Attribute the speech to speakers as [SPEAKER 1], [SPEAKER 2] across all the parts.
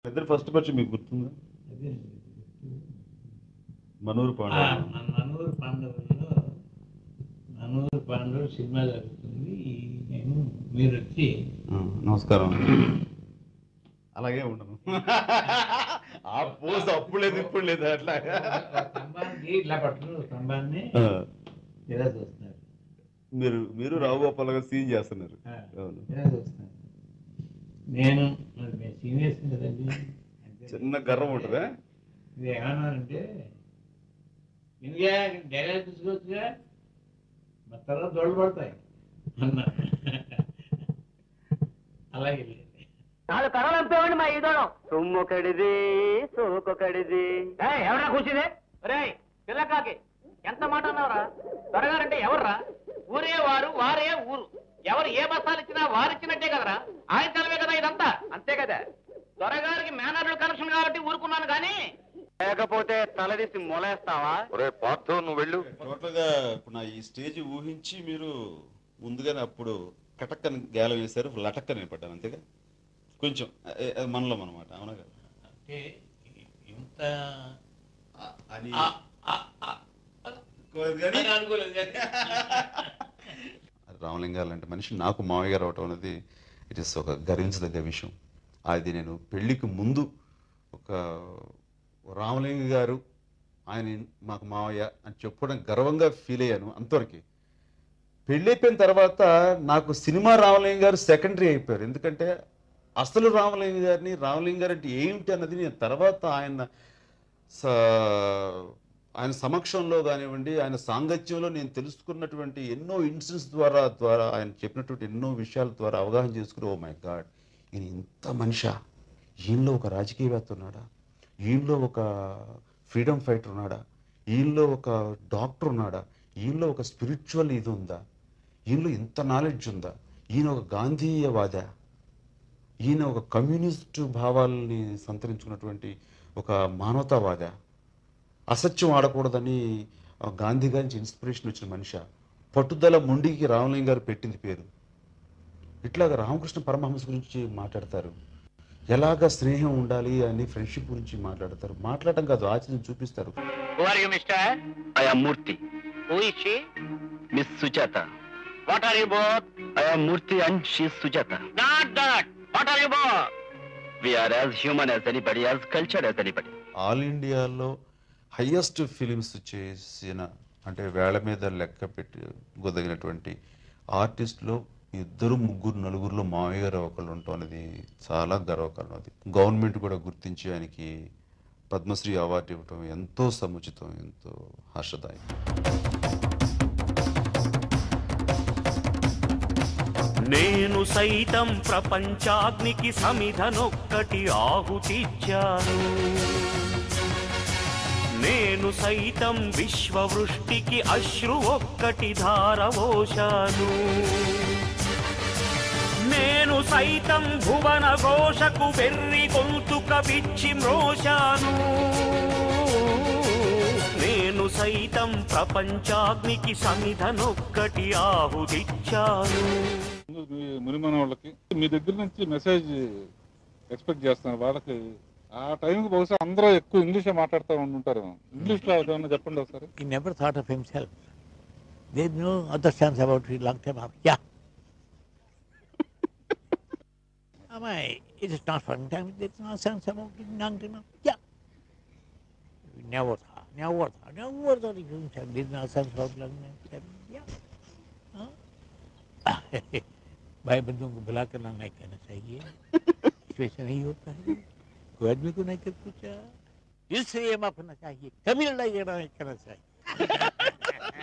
[SPEAKER 1] ఇద్దరు ఫస్ట్ పరిచయం మీకు గుర్తుందా
[SPEAKER 2] అదే
[SPEAKER 1] మనూరు
[SPEAKER 2] ఆ,
[SPEAKER 1] పాండవ
[SPEAKER 2] మన నన్నూరు పాండవుల్లో నన్నూరు పాండవులు సినిమా జరుగుతుంది నేను మీరు వచ్చి
[SPEAKER 1] నమస్కారం అలాగే ఉండను ఆ పోజ్ అప్పుడు లేదు ఇప్పుడు లేదు అట్లా
[SPEAKER 2] ఒక స్తంభానికి ఇట్లా పట్టుకుని ఒక స్తంభాన్ని
[SPEAKER 1] ఆ,
[SPEAKER 2] ఇలా చూస్తున్నారు
[SPEAKER 1] మీరు మీరు రావు గోపాల్ గారు సీన్ చేస్తున్నారు
[SPEAKER 2] ఆ,
[SPEAKER 1] అవును
[SPEAKER 2] ఇలా చూస్తున్నారు నేను మరి మేము సీనియర్స్ కదండి అంతే.
[SPEAKER 1] చిన్న గర్వం ఉంటుందా
[SPEAKER 2] ఇది ఏమన్నారంటే ఇండియా డైలాగ్ తీసుకోవచ్చుగా మా తర్వాత దోళ్ళు పడతాయి అన్నా అలాగే లేదు.
[SPEAKER 3] నాలుగు కర్రలు అంపేవాడి మా ఈదోళం సొమ్మొకడిది సోకొకడిది ఎవరా కూర్చుంది రే పిల్లకాకి ఎంత మాట అన్నావురా త్వరగారంటే ఎవర్రా ఊరే వారు వారే ఊరు ఎవరు ఏ బస్తాలు ఇచ్చినా వారిచ్చినట్టే కదరా ఆయన తలమే కదా ఇదంతా అంతే కదా త్వరగారికి మేనర్లు కనెక్షన్ కాబట్టి ఊరుకున్నాను కానీ లేకపోతే తలదీసి మొలేస్తావా
[SPEAKER 4] ఒరే పార్థు నువ్వు వెళ్ళు
[SPEAKER 1] టోటల్ గా ఇప్పుడు నా ఈ స్టేజ్ ఊహించి మీరు ముందుగానే అప్పుడు కటక్కని గేలం వేశారు లటక్కని పడ్డాను అంతేగా కొంచెం ఏ- ఏ- మనలో అనమాట అవునా కదా
[SPEAKER 2] అంటే ఇంత
[SPEAKER 1] అని
[SPEAKER 2] ఆ, ఆ, ఆ, అని అనుకోలేదు కానీ.
[SPEAKER 1] రామలింగారు లాంటి మనిషి నాకు మావయ్య గారు అవటం అనేది ఇట్ ఇస్ ఒక గర్వించదగ్గ విషయం అది నేను పెళ్లికి ముందు ఒక రామలింగ గారు ఆయన మాకు మావయ్య అని చెప్పడం గర్వంగా ఫీల్ అయ్యాను అంతవరకు పెళ్ళి అయిపోయిన తర్వాత నాకు సినిమా రామలింగ గారు సెకండరీ అయిపోయారు ఎందుకంటే అసలు రామలింగ గారిని రామలింగ గారు అంటే ఏమిటి అన్నది నేను తర్వాత ఆయన స- ఆయన సమక్షంలో కానివ్వండి ఆయన సాంగత్యంలో నేను తెలుసుకున్నటువంటి ఎన్నో ఇన్సిడెంట్స్ ద్వారా ద్వారా ఆయన చెప్పినటువంటి ఎన్నో విషయాల ద్వారా అవగాహన చేసుకుని ఓ మై గాడ్ ఈయన ఇంత మనిషా ఈయనలో ఒక రాజకీయవేత్త ఉన్నాడా ఈయనలో ఒక ఫ్రీడమ్ ఫైటర్ ఉన్నాడా ఈయనలో ఒక డాక్టర్ ఉన్నాడా ఈయనలో ఒక స్పిరిచువల్ ఇది ఉందా ఈయనలో ఇంత నాలెడ్జ్ ఉందా ఈయన ఒక గాంధీయవాదా ఈయన ఒక కమ్యూనిస్ట్ భావాలని సంతరించుకున్నటువంటి ఒక మానవతావాద అసత్యం ఆడకూడదని ఆ గాంధీ గారి నుంచి ఇన్స్పిరేషన్ వచ్చిన మనిషి పట్టుదల మొండికి రామలింగ గారు పెట్టింది పేరు ఇట్లాగా రామకృష్ణ పరమహంస గురించి మాట్లాడతారు ఎలాగ స్నేహం ఉండాలి అని ఫ్రెండ్షిప్ గురించి మాట్లాడతారు మాట్లాడటం కాదు ఆచరణ చూపిస్తారు
[SPEAKER 3] mister
[SPEAKER 4] I am Murthy
[SPEAKER 3] who is she
[SPEAKER 4] miss Sujatha
[SPEAKER 3] what are you both
[SPEAKER 4] I am Murthy and she Sujatha
[SPEAKER 3] not that what are you both
[SPEAKER 4] we are as human as anybody as cultured as anybody
[SPEAKER 1] all ఇండియాలో highest films చేసిన అంటే వేళ మీద లెక్క పెట్టి గొదగినటువంటి ఆర్టిస్టులో ఇద్దరు ముగ్గురు నలుగురులో మామయ్య గారు ఒకళ్ళు ఉండటం అనేది చాలా గర్వకారణం అది గవర్నమెంట్ కూడా గుర్తించి ఆయనకి పద్మశ్రీ అవార్డు ఇవ్వటం ఎంతో సముచితం ఎంతో హర్షదాయకం
[SPEAKER 5] నేను సైతం ప్రపంచాగ్నికి సమిధనొక్కటి ఆహుతిచ్చాను నేను సైతం విశ్వవృష్టికి అశ్రు ఒక్కటి ధారవోశాను నేను సైతం భువన ఘోషకు వెర్రి గొంతుక విచ్చి మ్రోశాను నేను సైతం ప్రపంచాగ్నికి సమిధనొక్కటి ఆహుతిచ్చాను
[SPEAKER 6] మీ మునిమన వాళ్ళకి మీ దగ్గర నుంచి మెసేజ్ ఎక్స్పెక్ట్ చేస్తున్నారు వాళ్ళకి ఆ టైంకి బహుశా అందరూ ఎక్కువ ఇంగ్లీషే మాట్లాడుతూ ఉంటుంటారు ఇంగ్లీష్ లో ఏమన్నా చెప్పండి ఒకసారి
[SPEAKER 7] He never thought of himself. There is no other sense about Sri Lanka. Yeah. Am I? It is not for time. There is no sense about Sri Lanka. Yeah. Never thought. Never thought. Never thought of himself. There is no sense about Sri Lanka. Yeah. हाँ? भाई बंधुओं को बुला कर नहीं कहना चाहिए वैसे नहीं होता है कोई आदमी को नहीं कर पूछा दिल से ये माफ करना चाहिए कभी लड़ाई झगड़ा नहीं करना चाहिए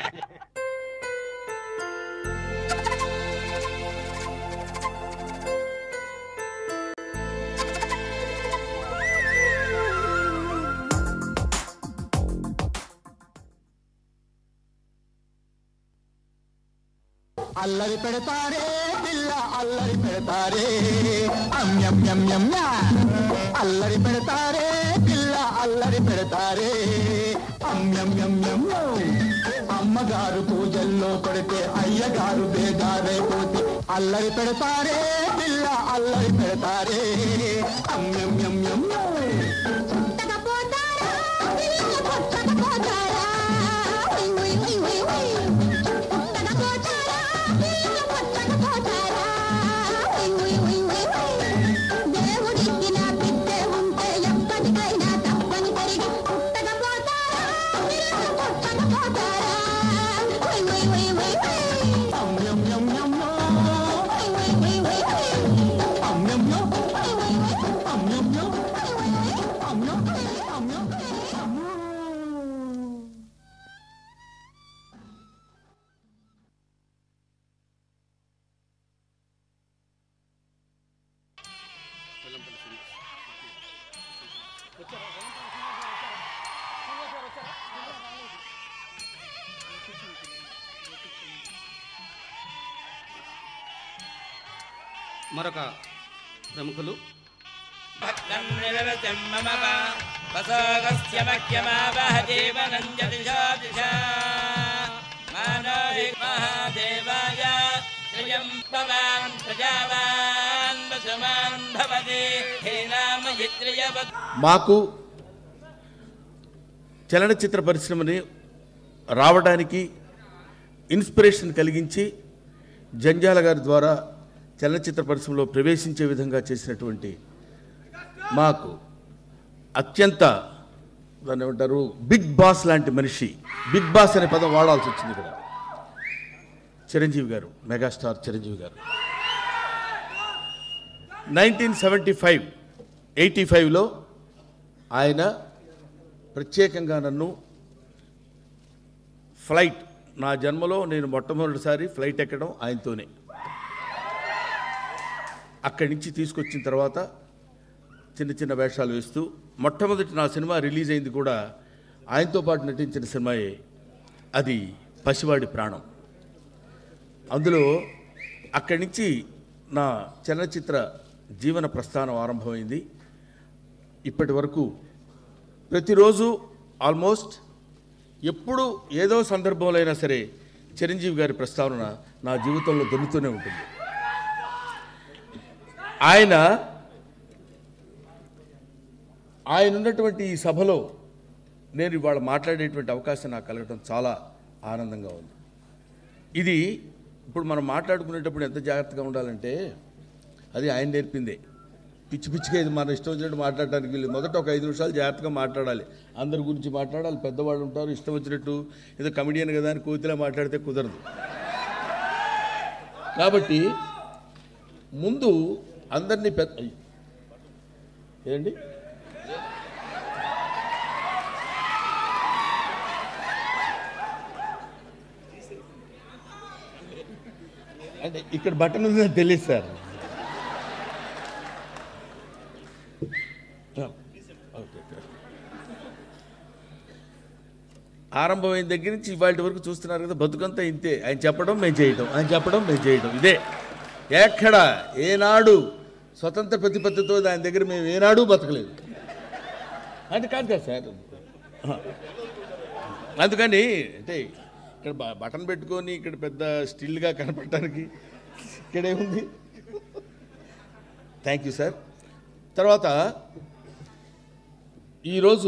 [SPEAKER 8] అల్లరి పెడతారే పిల్ల అల్లరి పెడతారే అమ్యం యం యం యా. అల్లరి పెడతారే పిల్ల అల్లరి పెడతారే అమ్యం యం యం యో. అమ్మగారు పూజల్లో పడితే అయ్యగారు బేగారైపోతే అల్లరి పెడతారే పిల్ల అల్లరి పెడతారే అమ్యం యం యం యో.
[SPEAKER 9] మరొక ప్రముఖులు
[SPEAKER 10] మాకు చలనచిత్ర పరిశ్రమని రావడానికి ఇన్స్పిరేషన్ కలిగించి జంజాల గారి ద్వారా చలనచిత్ర పరిశ్రమలో ప్రవేశించే విధంగా చేసినటువంటి మాకు అత్యంత దాన్ని ఏమంటారు బిగ్ బాస్ లాంటి మనిషి బిగ్ బాస్ అనే పదం వాడాల్సి వచ్చింది ఇక్కడ చిరంజీవి గారు మెగాస్టార్ చిరంజీవి గారు నైన్టీన్ సెవెంటీ ఫైవ్ ఎయిటీ ఫైవ్లో ఆయన ప్రత్యేకంగా నన్ను ఫ్లైట్ నా జన్మలో నేను మొట్టమొదటిసారి ఫ్లైట్ ఎక్కడం ఆయనతోనే అక్కడి నుంచి తీసుకొచ్చిన తర్వాత చిన్న చిన్న వేషాలు వేస్తూ మొట్టమొదటి నా సినిమా రిలీజ్ అయింది కూడా ఆయనతో పాటు నటించిన సినిమాయే అది పసివాడి ప్రాణం అందులో అక్కడి నుంచి నా చలనచిత్ర జీవన ప్రస్థానం ఆరంభమైంది ఇప్పటి వరకు ప్రతిరోజు ఆల్మోస్ట్ ఎప్పుడు ఏదో సందర్భంలో అయినా సరే చిరంజీవి గారి ప్రస్తావన నా జీవితంలో దొరుకుతూనే ఉంటుంది ఆయన ఆయన ఉన్నటువంటి ఈ సభలో నేను ఇవాళ మాట్లాడేటువంటి అవకాశం నాకు కలగడం చాలా ఆనందంగా ఉంది ఇది ఇప్పుడు మనం మాట్లాడుకునేటప్పుడు ఎంత జాగ్రత్తగా ఉండాలంటే అది ఆయన నేర్పిందే పిచ్చి పిచ్చిగా ఇది మన ఇష్టం వచ్చినట్టు మాట్లాడటానికి వీళ్ళు మొదట ఒక ఐదు నిమిషాలు జాగ్రత్తగా మాట్లాడాలి అందరి గురించి మాట్లాడాలి పెద్దవాళ్ళు ఉంటారు ఇష్టం వచ్చినట్టు ఏదో కమెడియన్ కదా అని కోతిలా మాట్లాడితే కుదరదు కాబట్టి ముందు అందరినీ పెద్ద అయ్యో. ఏంటి అంటే ఇక్కడ బటన్ ఉందని తెలియదు సార్ ఓకే ఓకే. ఆరంభమైన దగ్గర నుంచి ఇవాళ వరకు చూస్తున్నారు కదా బతుకంతా ఇంతే ఆయన చెప్పడం మేము చేయటం ఆయన చెప్పడం మేము చేయటం ఇదే ఎక్కడ ఏనాడు స్వతంత్ర ప్రతిపత్తితో దాని దగ్గర మేము ఏనాడు బతకలేదు అది కాదు కదా సార్ అందుకని అంటే ఇక్కడ బ- బటన్ పెట్టుకొని ఇక్కడ పెద్ద స్టిల్గా కనపడటానికి ఇక్కడే ఉంది థ్యాంక్ యూ సార్ తర్వాత ఈరోజు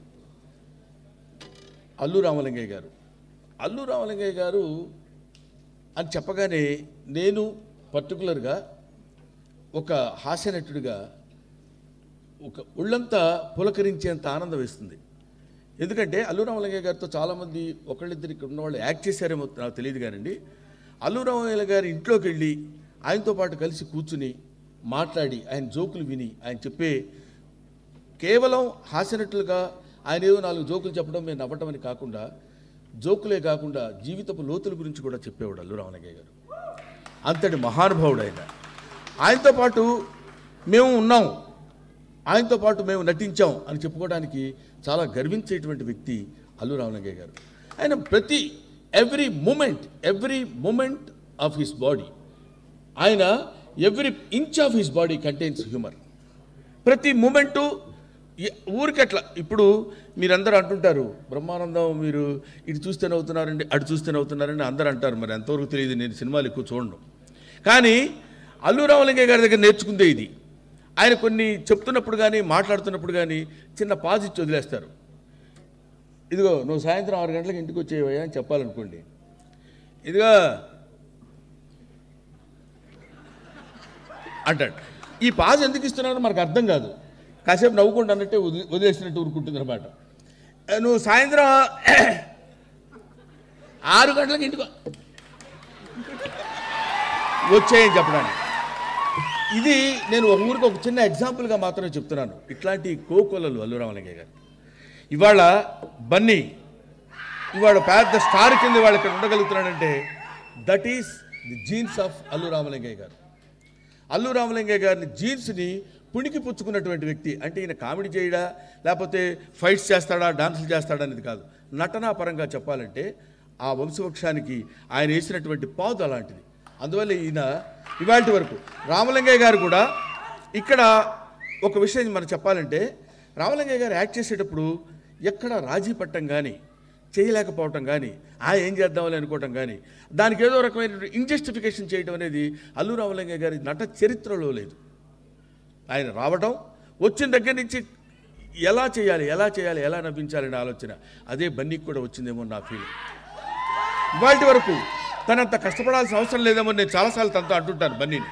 [SPEAKER 10] అల్లు రామలింగయ్య గారు అల్లు రామలింగయ్య గారు అని చెప్పగానే నేను పర్టికులర్గా ఒక హాస్యనటుడిగా ఒక ఒళ్ళంతా పులకరించేంత ఆనందం వేస్తుంది ఎందుకంటే అల్లు రామలింగయ్య గారితో చాలామంది ఒకళ్ళిద్దరు ఇక్కడ ఉన్నవాళ్ళు యాక్ట్ చేశారేమో నాకు తెలియదు కానండి అల్లు రామలింగయ్య గారి ఇంట్లోకి వెళ్ళి ఆయనతో పాటు కలిసి కూర్చుని మాట్లాడి ఆయన జోకులు విని ఆయన చెప్పే కేవలం హాస్యనటులుగా ఆయన ఏదో నాలుగు జోకులు చెప్పడం మేము నవ్వటం అని కాకుండా జోకులే కాకుండా జీవితపు లోతుల గురించి కూడా చెప్పేవాడు అల్లు రామలింగయ్య గారు అంతటి మహానుభావుడు ఆయన ఆయనతో పాటు మేము ఉన్నాం ఆయనతో పాటు మేము నటించాం అని చెప్పుకోవడానికి చాలా గర్వించేటువంటి వ్యక్తి అల్లు రామలింగయ్య గారు ఆయన ప్రతి every moment every moment of his body ఆయన every inch of his body contains humour ప్రతి మూమెంటు ఎ- ఊరికట్లా ఇప్పుడు మీరందరూ అంటుంటారు బ్రహ్మానందం మీరు ఇటు చూస్తే నవ్వుతున్నారండి అటు చూస్తే నవ్వుతున్నారండి అందరూ అంటారు మరి ఎంతవరకు తెలియదు నేను సినిమాలు ఎక్కువ చూడను కానీ అల్లు రామలింగయ్య గారి దగ్గర నేర్చుకుందే ఇది ఆయన కొన్ని చెప్తున్నప్పుడు కానీ మాట్లాడుతున్నప్పుడు కానీ చిన్న పాజ్ ఇచ్చి వదిలేస్తారు ఇదిగో నువ్వు సాయంత్రం ఆరు గంటలకు ఇంటికి వచ్చేవయ్యా అని చెప్పాలనుకోండి ఇదిగో అంటాడు ఈ పాజ్ ఎందుకు ఇస్తున్నారో మనకు అర్థం కాదు కాసేపు నవ్వుకుంటూ అన్నట్టే వదిలి వదిలేసినట్టు ఊరుకుంటుంది అనమాట నువ్వు సాయంత్రం ఆరు గంటలకు ఇంటికి వచ్చాయని చెప్పడానికి ఇది నేను ఒక ఊరికి ఒక చిన్న ఎగ్జాంపుల్గా మాత్రమే చెప్తున్నాను ఇట్లాంటి కోకొలలు అల్లు రామలింగయ్య గారు ఇవాళ బన్నీ ఇవాళ పెద్ద స్టార్ కింద వాళ్ళు ఇక్కడ ఉండగలుగుతున్నాడంటే that is the genes of Allu Ramalingaiah garu Allu Ramalingaiah గారిని జీన్స్ని పుణికి పుచ్చుకున్నటువంటి వ్యక్తి అంటే ఈయన కామెడీ చేయడా లేకపోతే ఫైట్స్ చేస్తాడా డాన్సులు చేస్తాడా అనేది కాదు నటనా పరంగా చెప్పాలంటే ఆ వంశవృక్షానికి ఆయన వేసినటువంటి పాదు అలాంటిది అందువల్ల ఈయన ఇవాటి వరకు రామలింగయ్య గారు కూడా ఇక్కడ ఒక విషయం మనం చెప్పాలంటే రామలింగయ్య గారు యాక్ట్ చేసేటప్పుడు ఎక్కడ రాజీ పట్టం కానీ చేయలేకపోవటం కానీ ఆ ఏం చేద్దామని అనుకోవటం కానీ దానికి ఏదో రకమైన ఇంజస్టిఫికేషన్ చేయడం అనేది అల్లు రామలింగయ్య గారి నట చరిత్రలో లేదు ఆయన రావడం వచ్చిన దగ్గర నుంచి ఎలా చేయాలి ఎలా చేయాలి ఎలా నవ్వించాలనే ఆలోచన అదే బన్నీకి కూడా వచ్చిందేమో నా ఫీలింగ్ ఇవాటి వరకు తనంత కష్టపడాల్సిన అవసరం లేదేమో నేను చాలాసార్లు తనతో అంటుంటాను బన్నీని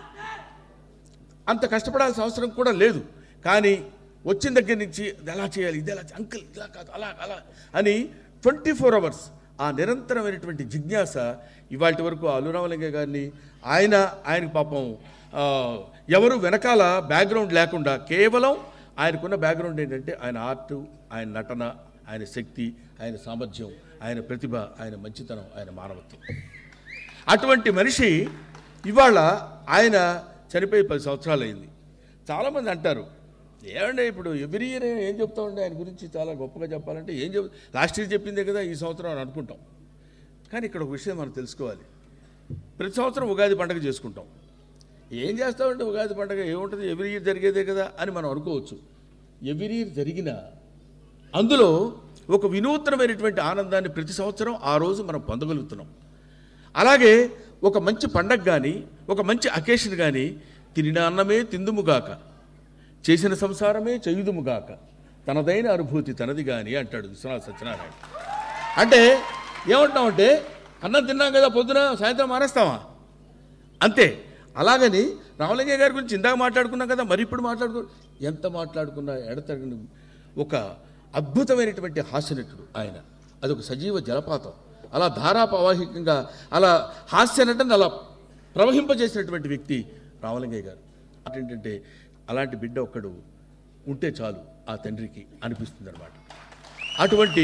[SPEAKER 10] అంత కష్టపడాల్సిన అవసరం కూడా లేదు కానీ వచ్చిన దగ్గర నుంచి ఇది ఎలా చేయాలి ఇది ఎలా చే- అంకుల్ ఇలా కాదు అలా అలా అని ట్వంటీ ఫోర్ అవర్స్ ఆ నిరంతరమైనటువంటి జిజ్ఞాస ఇవాటి వరకు ఆ అల్లురామలింగ గారిని ఆయన ఆయనకు పాపం ఆ, ఎవరు వెనకాల బ్యాక్గ్రౌండ్ లేకుండా కేవలం ఆయనకున్న బ్యాక్గ్రౌండ్ ఏంటంటే ఆయన ఆర్టు ఆయన నటన ఆయన శక్తి ఆయన సామర్థ్యం ఆయన ప్రతిభ ఆయన మంచితనం ఆయన మానవత్వం అటువంటి మనిషి ఇవాళ ఆయన చనిపోయి పది సంవత్సరాలు అయింది చాలామంది అంటారు ఏమంటే ఇప్పుడు ఎవ్రీ ఇయర్ ఏం చెప్తామండి ఆయన గురించి చాలా గొప్పగా చెప్పాలంటే ఏం చెప్ లాస్ట్ ఇయర్ చెప్పిందే కదా ఈ సంవత్సరం అని అనుకుంటాం కానీ ఇక్కడ ఒక విషయం మనం తెలుసుకోవాలి ప్రతి సంవత్సరం ఉగాది పండుగ చేసుకుంటాం ఏం చేస్తామంటే ఉగాది పండుగ ఏముంటుంది ఎవ్రీ ఇయర్ జరిగేదే కదా అని మనం అనుకోవచ్చు ఎవ్రీ ఇయర్ జరిగిన అందులో ఒక వినూత్నమైనటువంటి ఆనందాన్ని ప్రతి సంవత్సరం ఆ రోజు మనం పొందగలుగుతున్నాం అలాగే ఒక మంచి పండగ కానీ ఒక మంచి అకేషన్ కానీ తినిన అన్నమే తిందుముగాక చేసిన సంసారమే చేయుదుముగాక తనదైన అనుభూతి తనది కానీ అంటాడు విశ్వనాథ సత్యనారాయణ అంటే ఏమంటామంటే అన్నం తిన్నాం కదా పొద్దున సాయంత్రం మానేస్తామా అంతే అలాగని రామలింగయ్య గారి గురించి ఇందాక మాట్లాడుకున్నాం కదా మరి ఇప్పుడు మాట్లాడుకో ఎంత మాట్లాడుకున్నా ఎడతగిన ఒక అద్భుతమైనటువంటి హాస్యనటుడు ఆయన అదొక సజీవ జలపాతం అలా ధారాపవాహికంగా అలా హాస్యనటని అలా ప్రవహింపజేసినటువంటి వ్యక్తి రామలింగయ్య గారు ఏంటంటే అలాంటి బిడ్డ ఒక్కడు ఉంటే చాలు ఆ తండ్రికి అనిపిస్తుంది అనమాట అటువంటి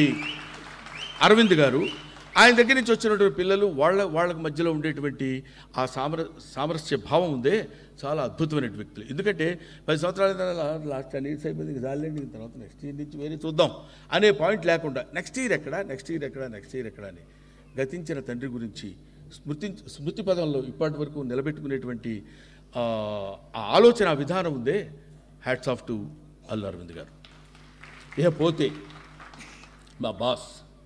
[SPEAKER 10] అరవింద్ గారు ఆయన దగ్గర నుంచి వచ్చినటువంటి పిల్లలు వాళ్ళ వాళ్ళ మధ్యలో ఉండేటువంటి ఆ సామర సామరస్య భావం ఉందే చాలా అద్భుతమైన వ్యక్తులు ఎందుకంటే పది సంవత్సరాల తర్వాత లాస్ట్ టెన్ ఇయర్స్ అయిపోయింది ఇంకా చాలండి ఇంక తర్వాత నెక్స్ట్ ఇయర్ నుంచి వేరే చూద్దాం అనే పాయింట్ లేకుండా నెక్స్ట్ ఇయర్ ఎక్కడ నెక్స్ట్ ఇయర్ ఎక్కడ నెక్స్ట్ ఇయర్ ఎక్కడ అని గతించిన తండ్రి గురించి స్మృతి స్మృతి పదంలో ఇప్పటి వరకు నిలబెట్టుకునేటువంటి ఆ ఆ ఆలోచన ఆ విధానం ఉందే hats off to Allu Aravind garu ఇక పోతే మా బాస్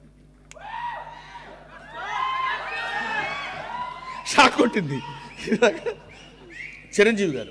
[SPEAKER 10] షాక్ కొట్టింది చిరంజీవి గారు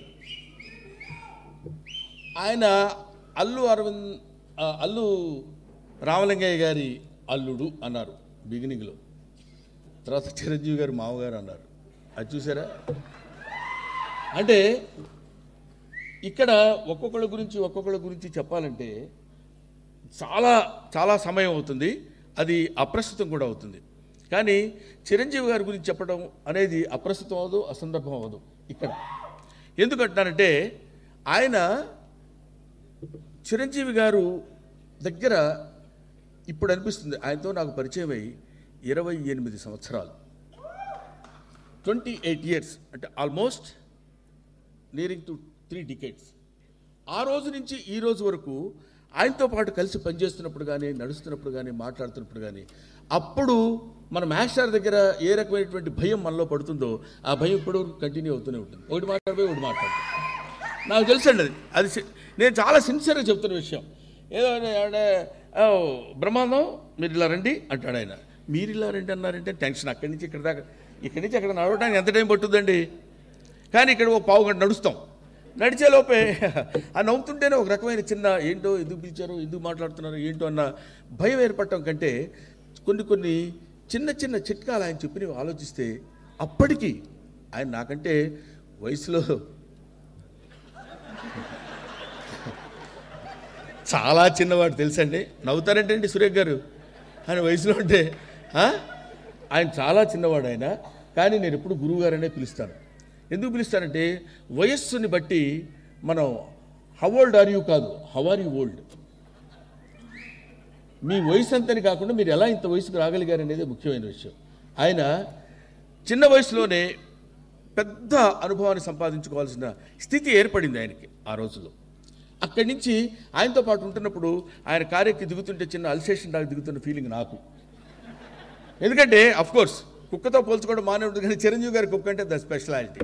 [SPEAKER 10] ఆయన అల్లు అరవింద్ ఆ, అల్లు రామలింగయ్య గారి అల్లుడు అన్నారు బిగినింగ్లో తర్వాత చిరంజీవి గారు మామగారు అన్నారు అది చూసారా అంటే ఇక్కడ ఒక్కొక్కళ్ళ గురించి ఒక్కొక్కళ్ళ గురించి చెప్పాలంటే చాలా చాలా సమయం అవుతుంది అది అప్రస్తుతం కూడా అవుతుంది కానీ చిరంజీవి గారి గురించి చెప్పడం అనేది అప్రస్తుతం అవ్వదు అసందర్భం అవ్వదు ఇక్కడ ఎందుకంటానంటే ఆయన చిరంజీవి గారు దగ్గర ఇప్పుడు అనిపిస్తుంది ఆయనతో నాకు పరిచయం అయ్యి ఇరవై ఎనిమిది సంవత్సరాలు ట్వంటీ ఎయిట్ ఇయర్స్ అంటే almost nearing to three decades ఆ రోజు నుంచి ఈ రోజు వరకు ఆయనతో పాటు కలిసి పనిచేస్తున్నప్పుడు కానీ నడుస్తున్నప్పుడు కానీ మాట్లాడుతున్నప్పుడు కానీ అప్పుడు మన మాస్టర్ దగ్గర ఏ రకమైనటువంటి భయం మనలో పడుతుందో ఆ భయం ఇప్పుడు కంటిన్యూ అవుతూనే ఉంటుంది ఒకటి మాట్లాడిపోయి ఒకటి మాట్లాడుతుంది నాకు తెలుసండి అది అది సి- నేను చాలా సిన్సియర్గా చెప్తున్న విషయం ఏదో అంటే "ఓ, బ్రహ్మాండం మీరు ఇలా రండి అంటాడు ఆయన మీరు ఇలా రండి అన్నారంటే టెన్షన్ అక్కడి నుంచి ఇక్కడ దాకా ఇక్కడి నుంచి అక్కడ నడవడానికి ఎంత టైం పట్టుద్దండి కానీ ఇక్కడ ఒక పావు గంట నడుస్తాం నడిచే లోపే ఆ నవ్వుతుంటేనే ఒక రకమైన చిన్న ఏంటో ఎందుకు పిలిచారు ఎందుకు మాట్లాడుతున్నారు ఏంటో అన్న భయం ఏర్పడటం కంటే కొన్ని కొన్ని చిన్న చిన్న చిట్కాలు ఆయన చెప్పినవి ఆలోచిస్తే అప్పటికి ఆయన నాకంటే వయసులో చాలా చిన్నవాడు తెలుసండి నవ్వుతారంటండి సురేఖ్ గారు ఆయన వయసులో ఉంటే ఆ? ఆయన చాలా చిన్నవాడు ఆయన కానీ నేను ఎప్పుడు గురువు గారనే పిలుస్తాను ఎందుకు పిలుస్తానంటే వయస్సుని బట్టి మనం హౌ ఓల్డ్ ఆర్ యూ కాదు హౌ ఆర్ యూ ఓల్డ్ మీ వయసు అంతని కాకుండా మీరు ఎలా ఇంత వయసుకు రాగలిగారు అనేది ముఖ్యమైన విషయం ఆయన చిన్న వయసులోనే పెద్ద అనుభవాన్ని సంపాదించుకోవాల్సిన స్థితి ఏర్పడింది ఆయనకి ఆ రోజుల్లో అక్కడి నుంచి ఆయనతో పాటు ఉంటున్నప్పుడు ఆయన కారెక్కి దిగుతుంటే చిన్న అల్సేషన్ దాకా దిగుతున్న ఫీలింగ్ నాకు ఎందుకంటే అఫ్ కోర్స్ కుక్కతో పోల్చుకోవడం మానే ఉంటుంది కానీ చిరంజీవి గారి కుక్క అంటే ద స్పెషాలిటీ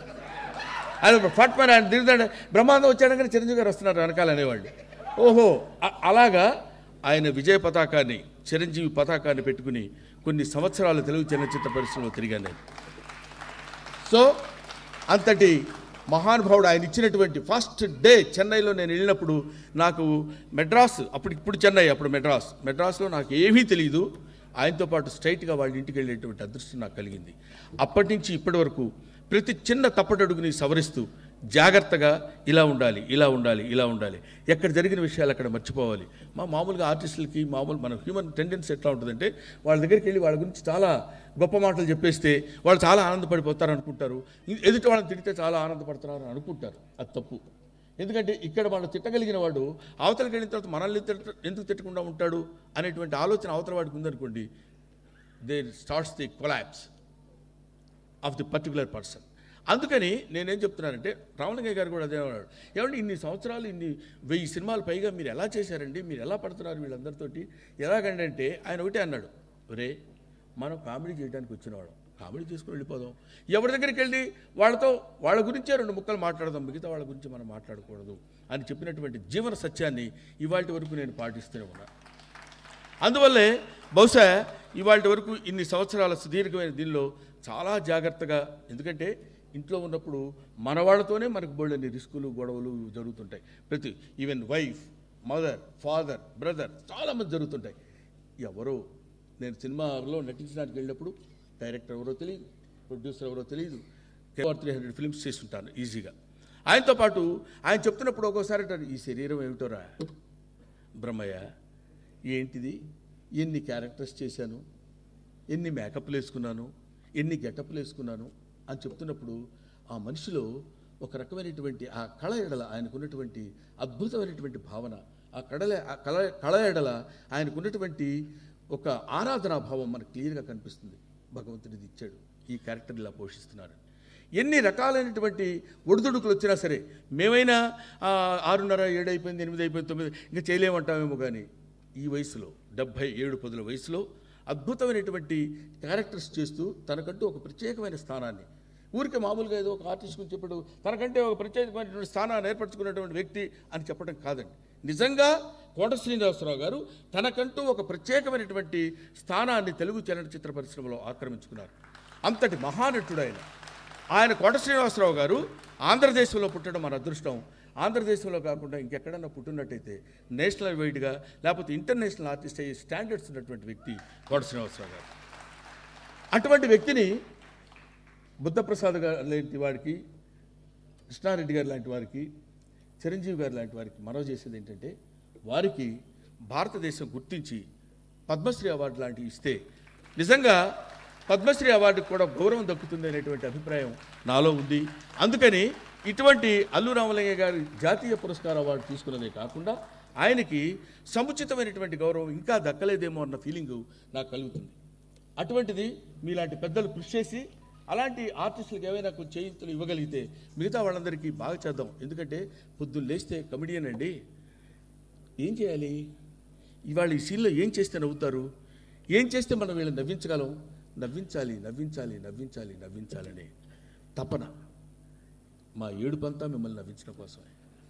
[SPEAKER 10] అది ఫట్ మరి ఆయన దిగుతాడు బ్రహ్మాండం వచ్చాడు కానీ చిరంజీవి గారు వస్తున్నారు వెనకాల అనేవాళ్ళు ఓహో అ- అలాగా ఆయన విజయ పతాకాన్ని చిరంజీవి పతాకాన్ని పెట్టుకుని కొన్ని సంవత్సరాలు తెలుగు చలనచిత్ర పరిశ్రమలో తిరిగాను నేను సో అంతటి మహానుభావుడు ఆయన ఇచ్చినటువంటి ఫస్ట్ డే చెన్నైలో నేను వెళ్ళినప్పుడు నాకు మెడ్రాస్ అప్పుడు ఇప్పుడు చెన్నై అప్పుడు మెడ్రాస్ మెడ్రాస్లో నాకు ఏమీ తెలియదు ఆయనతో పాటు స్ట్రైట్గా వాళ్ళ ఇంటికి వెళ్ళేటువంటి అదృష్టం నాకు కలిగింది అప్పటి నుంచి ఇప్పటి వరకు ప్రతి చిన్న తప్పటడుగుని సవరిస్తూ జాగ్రత్తగా ఇలా ఉండాలి ఇలా ఉండాలి ఇలా ఉండాలి ఎక్కడ జరిగిన విషయాలు అక్కడ మర్చిపోవాలి మా మామూలుగా ఆర్టిస్టులకి మామూలు మన హ్యూమన్ టెండెన్సీ ఎట్లా ఉంటుందంటే వాళ్ళ దగ్గరికి వెళ్ళి వాళ్ళ గురించి చాలా గొప్ప మాటలు చెప్పేస్తే వాళ్ళు చాలా ఆనందపడిపోతారు అనుకుంటారు ఇ- ఎదుటి వాళ్ళని తిడితే చాలా ఆనందపడుతున్నారు అని అనుకుంటారు అది తప్పు ఎందుకంటే ఇక్కడ వాళ్ళు తిట్టగలిగిన వాడు అవతలకి వెళ్ళిన తర్వాత మనల్ని తిట్ట ఎందుకు తిట్టకుండా ఉంటాడు అనేటువంటి ఆలోచన అవతల వాడికి ఉందనుకోండి they starts the collapse of the particular person అందుకని నేనేం చెప్తున్నానంటే రావణగయ్య గారు కూడా అదే అన్నాడు ఏమంటే ఇన్ని సంవత్సరాలు ఇన్ని వెయ్యి సినిమాలు పైగా మీరు ఎలా చేశారండి మీరు ఎలా పడుతున్నారు వీళ్ళందరితోటి ఎలాగండి అంటే ఆయన ఒకటే అన్నాడు ఒరే మనం కామెడీ చేయడానికి వచ్చినవాడు కామెడీ చేసుకుని వెళ్ళిపోదాం ఎవరి దగ్గరికి వెళ్ళి వాళ్ళతో వాళ్ళ గురించే రెండు ముక్కలు మాట్లాడదాం మిగతా వాళ్ళ గురించి మనం మాట్లాడకూడదు అని చెప్పినటువంటి జీవన సత్యాన్ని ఇవాళ వరకు నేను పాటిస్తూనే ఉన్నాను అందువల్లే బహుశా ఇవాళ వరకు ఇన్ని సంవత్సరాల సుదీర్ఘమైన దీనిలో చాలా జాగ్రత్తగా ఎందుకంటే ఇంట్లో ఉన్నప్పుడు మన వాళ్ళతోనే మనకు బోళ్ళని రిస్కులు గొడవలు జరుగుతుంటాయి ప్రతి even wife mother father brother చాలామంది జరుగుతుంటాయి ఎవరో నేను సినిమాలో నటించడానికి వెళ్ళినప్పుడు డైరెక్టర్ ఎవరో తెలియదు ప్రొడ్యూసర్ ఎవరో తెలియదు త్రీ హండ్రెడ్ ఫిల్మ్స్ చేస్తుంటాను ఈజీగా ఆయనతో పాటు ఆయన చెప్తున్నప్పుడు ఒక్కోసారి అంటారు ఈ శరీరం ఏమిటోరా బ్రహ్మయ్య ఏంటిది ఎన్ని క్యారెక్టర్స్ చేశాను ఎన్ని మేకప్లు వేసుకున్నాను ఎన్ని గెటప్లు వేసుకున్నాను అని చెప్తున్నప్పుడు ఆ మనిషిలో ఒక రకమైనటువంటి ఆ కళ ఎడల ఆయనకున్నటువంటి అద్భుతమైనటువంటి భావన ఆ కళల ఆ కళ కళ ఎడల ఆయనకున్నటువంటి ఒక ఆరాధనా భావం మనకు క్లియర్గా కనిపిస్తుంది భగవంతుడిది ఇచ్చాడు ఈ క్యారెక్టర్ ఇలా పోషిస్తున్నారు ఎన్ని రకాలైనటువంటి ఒడిదుడుకులు వచ్చినా సరే మేమైనా ఆ, ఆరున్నర ఏడు అయిపోయింది ఎనిమిది అయిపోయింది తొమ్మిది ఇంకా చేయలేమంటామేమో కానీ ఈ వయసులో డెబ్భై ఏడు పదుల వయసులో అద్భుతమైనటువంటి క్యారెక్టర్స్ చేస్తూ తనకంటూ ఒక ప్రత్యేకమైన స్థానాన్ని ఊరికే మామూలుగా ఏదో ఒక ఆర్టిస్ట్ గురించి చెప్పడం తనకంటే ఒక ప్రత్యేకమైనటువంటి స్థానాన్ని ఏర్పరచుకున్నటువంటి వ్యక్తి అని చెప్పడం కాదండి నిజంగా కోట శ్రీనివాసరావు గారు తనకంటూ ఒక ప్రత్యేకమైనటువంటి స్థానాన్ని తెలుగు చలనచిత్ర పరిశ్రమలో ఆక్రమించుకున్నారు అంతటి మహానటుడు ఆయన ఆయన కోట శ్రీనివాసరావు గారు ఆంధ్రదేశంలో పుట్టడం మన అదృష్టం ఆంధ్రదేశంలో కాకుండా ఇంకెక్కడన్నా పుట్టినట్టయితే నేషనల్ వైడ్గా లేకపోతే ఇంటర్నేషనల్ ఆర్టిస్ట్ అయ్యే స్టాండర్డ్స్ ఉన్నటువంటి వ్యక్తి కోట శ్రీనివాసరావు గారు అటువంటి వ్యక్తిని బుద్ధప్రసాద్ గారు లాంటి వాడికి కృష్ణారెడ్డి గారు లాంటి వారికి చిరంజీవి గారు లాంటి వారికి మనవి చేసేది ఏంటంటే వారికి భారతదేశం గుర్తించి పద్మశ్రీ అవార్డు లాంటివి ఇస్తే నిజంగా పద్మశ్రీ అవార్డుకు కూడా గౌరవం దక్కుతుంది అనేటువంటి అభిప్రాయం నాలో ఉంది అందుకని ఇటువంటి అల్లు రామలింగ గారి జాతీయ పురస్కార అవార్డు తీసుకున్నదే కాకుండా ఆయనకి సముచితమైనటువంటి గౌరవం ఇంకా దక్కలేదేమో అన్న ఫీలింగ్ నాకు కలుగుతుంది అటువంటిది మీలాంటి పెద్దలు కృషి చేసి అలాంటి ఆర్టిస్టులకు ఏవైనా కొంచెం చేయించులు ఇవ్వగలిగితే మిగతా వాళ్ళందరికీ బాగా చేద్దాం ఎందుకంటే పొద్దున్న లేస్తే కమెడియన్ అండి ఏం చేయాలి ఇవాళ ఈ సీన్లో ఏం చేస్తే నవ్వుతారు ఏం చేస్తే మనం వీళ్ళని నవ్వించగలం నవ్వించాలి నవ్వించాలి నవ్వించాలి నవ్వించాలని తపన మా ఏడుపంతా మిమ్మల్ని నవ్వించడం కోసమే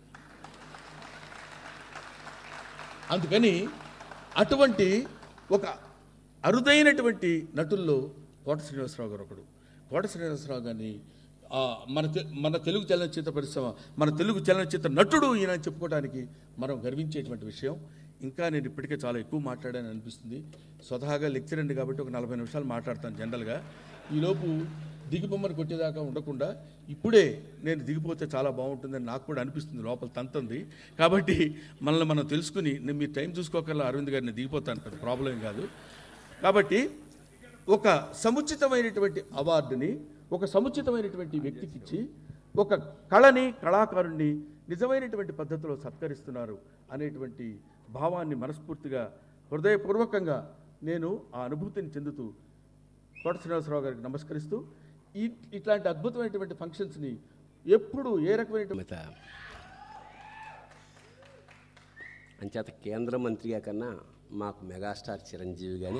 [SPEAKER 10] అందుకని అటువంటి ఒక అరుదైనటువంటి నటుల్లో కోట శ్రీనివాసరావు గారు ఒకడు కోట శ్రీనివాసరావు గారిని ఆ, మన తె- మన తెలుగు చలనచిత్ర పరిశ్రమ మన తెలుగు చలనచిత్ర నటుడు ఈయన అని చెప్పుకోవడానికి మనం గర్వించేటువంటి విషయం ఇంకా నేను ఇప్పటికే చాలా ఎక్కువ మాట్లాడాను అనిపిస్తుంది స్వతహాగా లెక్చర్ అండి కాబట్టి ఒక నలభై నిమిషాలు మాట్లాడతాను జనరల్గా ఈలోపు దిగిబొమ్మను కొట్టేదాకా ఉండకుండా ఇప్పుడే నేను దిగిపోతే చాలా బాగుంటుందని నాకు కూడా అనిపిస్తుంది లోపల తంతుంది కాబట్టి మనల్ని మనం తెలుసుకుని నేను మీరు టైం చూసుకోకల్లా అరవింద్ గారిని దిగిపోతాను పెద్ద ప్రాబ్లం కాదు కాబట్టి ఒక సముచితమైనటువంటి అవార్డుని ఒక సముచితమైనటువంటి వ్యక్తికి ఇచ్చి ఒక కళని కళాకారుణ్ణి నిజమైనటువంటి పద్ధతిలో సత్కరిస్తున్నారు అనేటువంటి భావాన్ని మనస్ఫూర్తిగా హృదయపూర్వకంగా నేను ఆ అనుభూతిని చెందుతూ కోట శ్రీనివాసరావు గారికి నమస్కరిస్తూ ఈ ఇట్లాంటి అద్భుతమైనటువంటి ఫంక్షన్స్ని ఎప్పుడు ఏ రకమైన
[SPEAKER 11] మిగతా అంచేత కేంద్ర మంత్రిగా కన్నా మాకు మెగాస్టార్ చిరంజీవి కానీ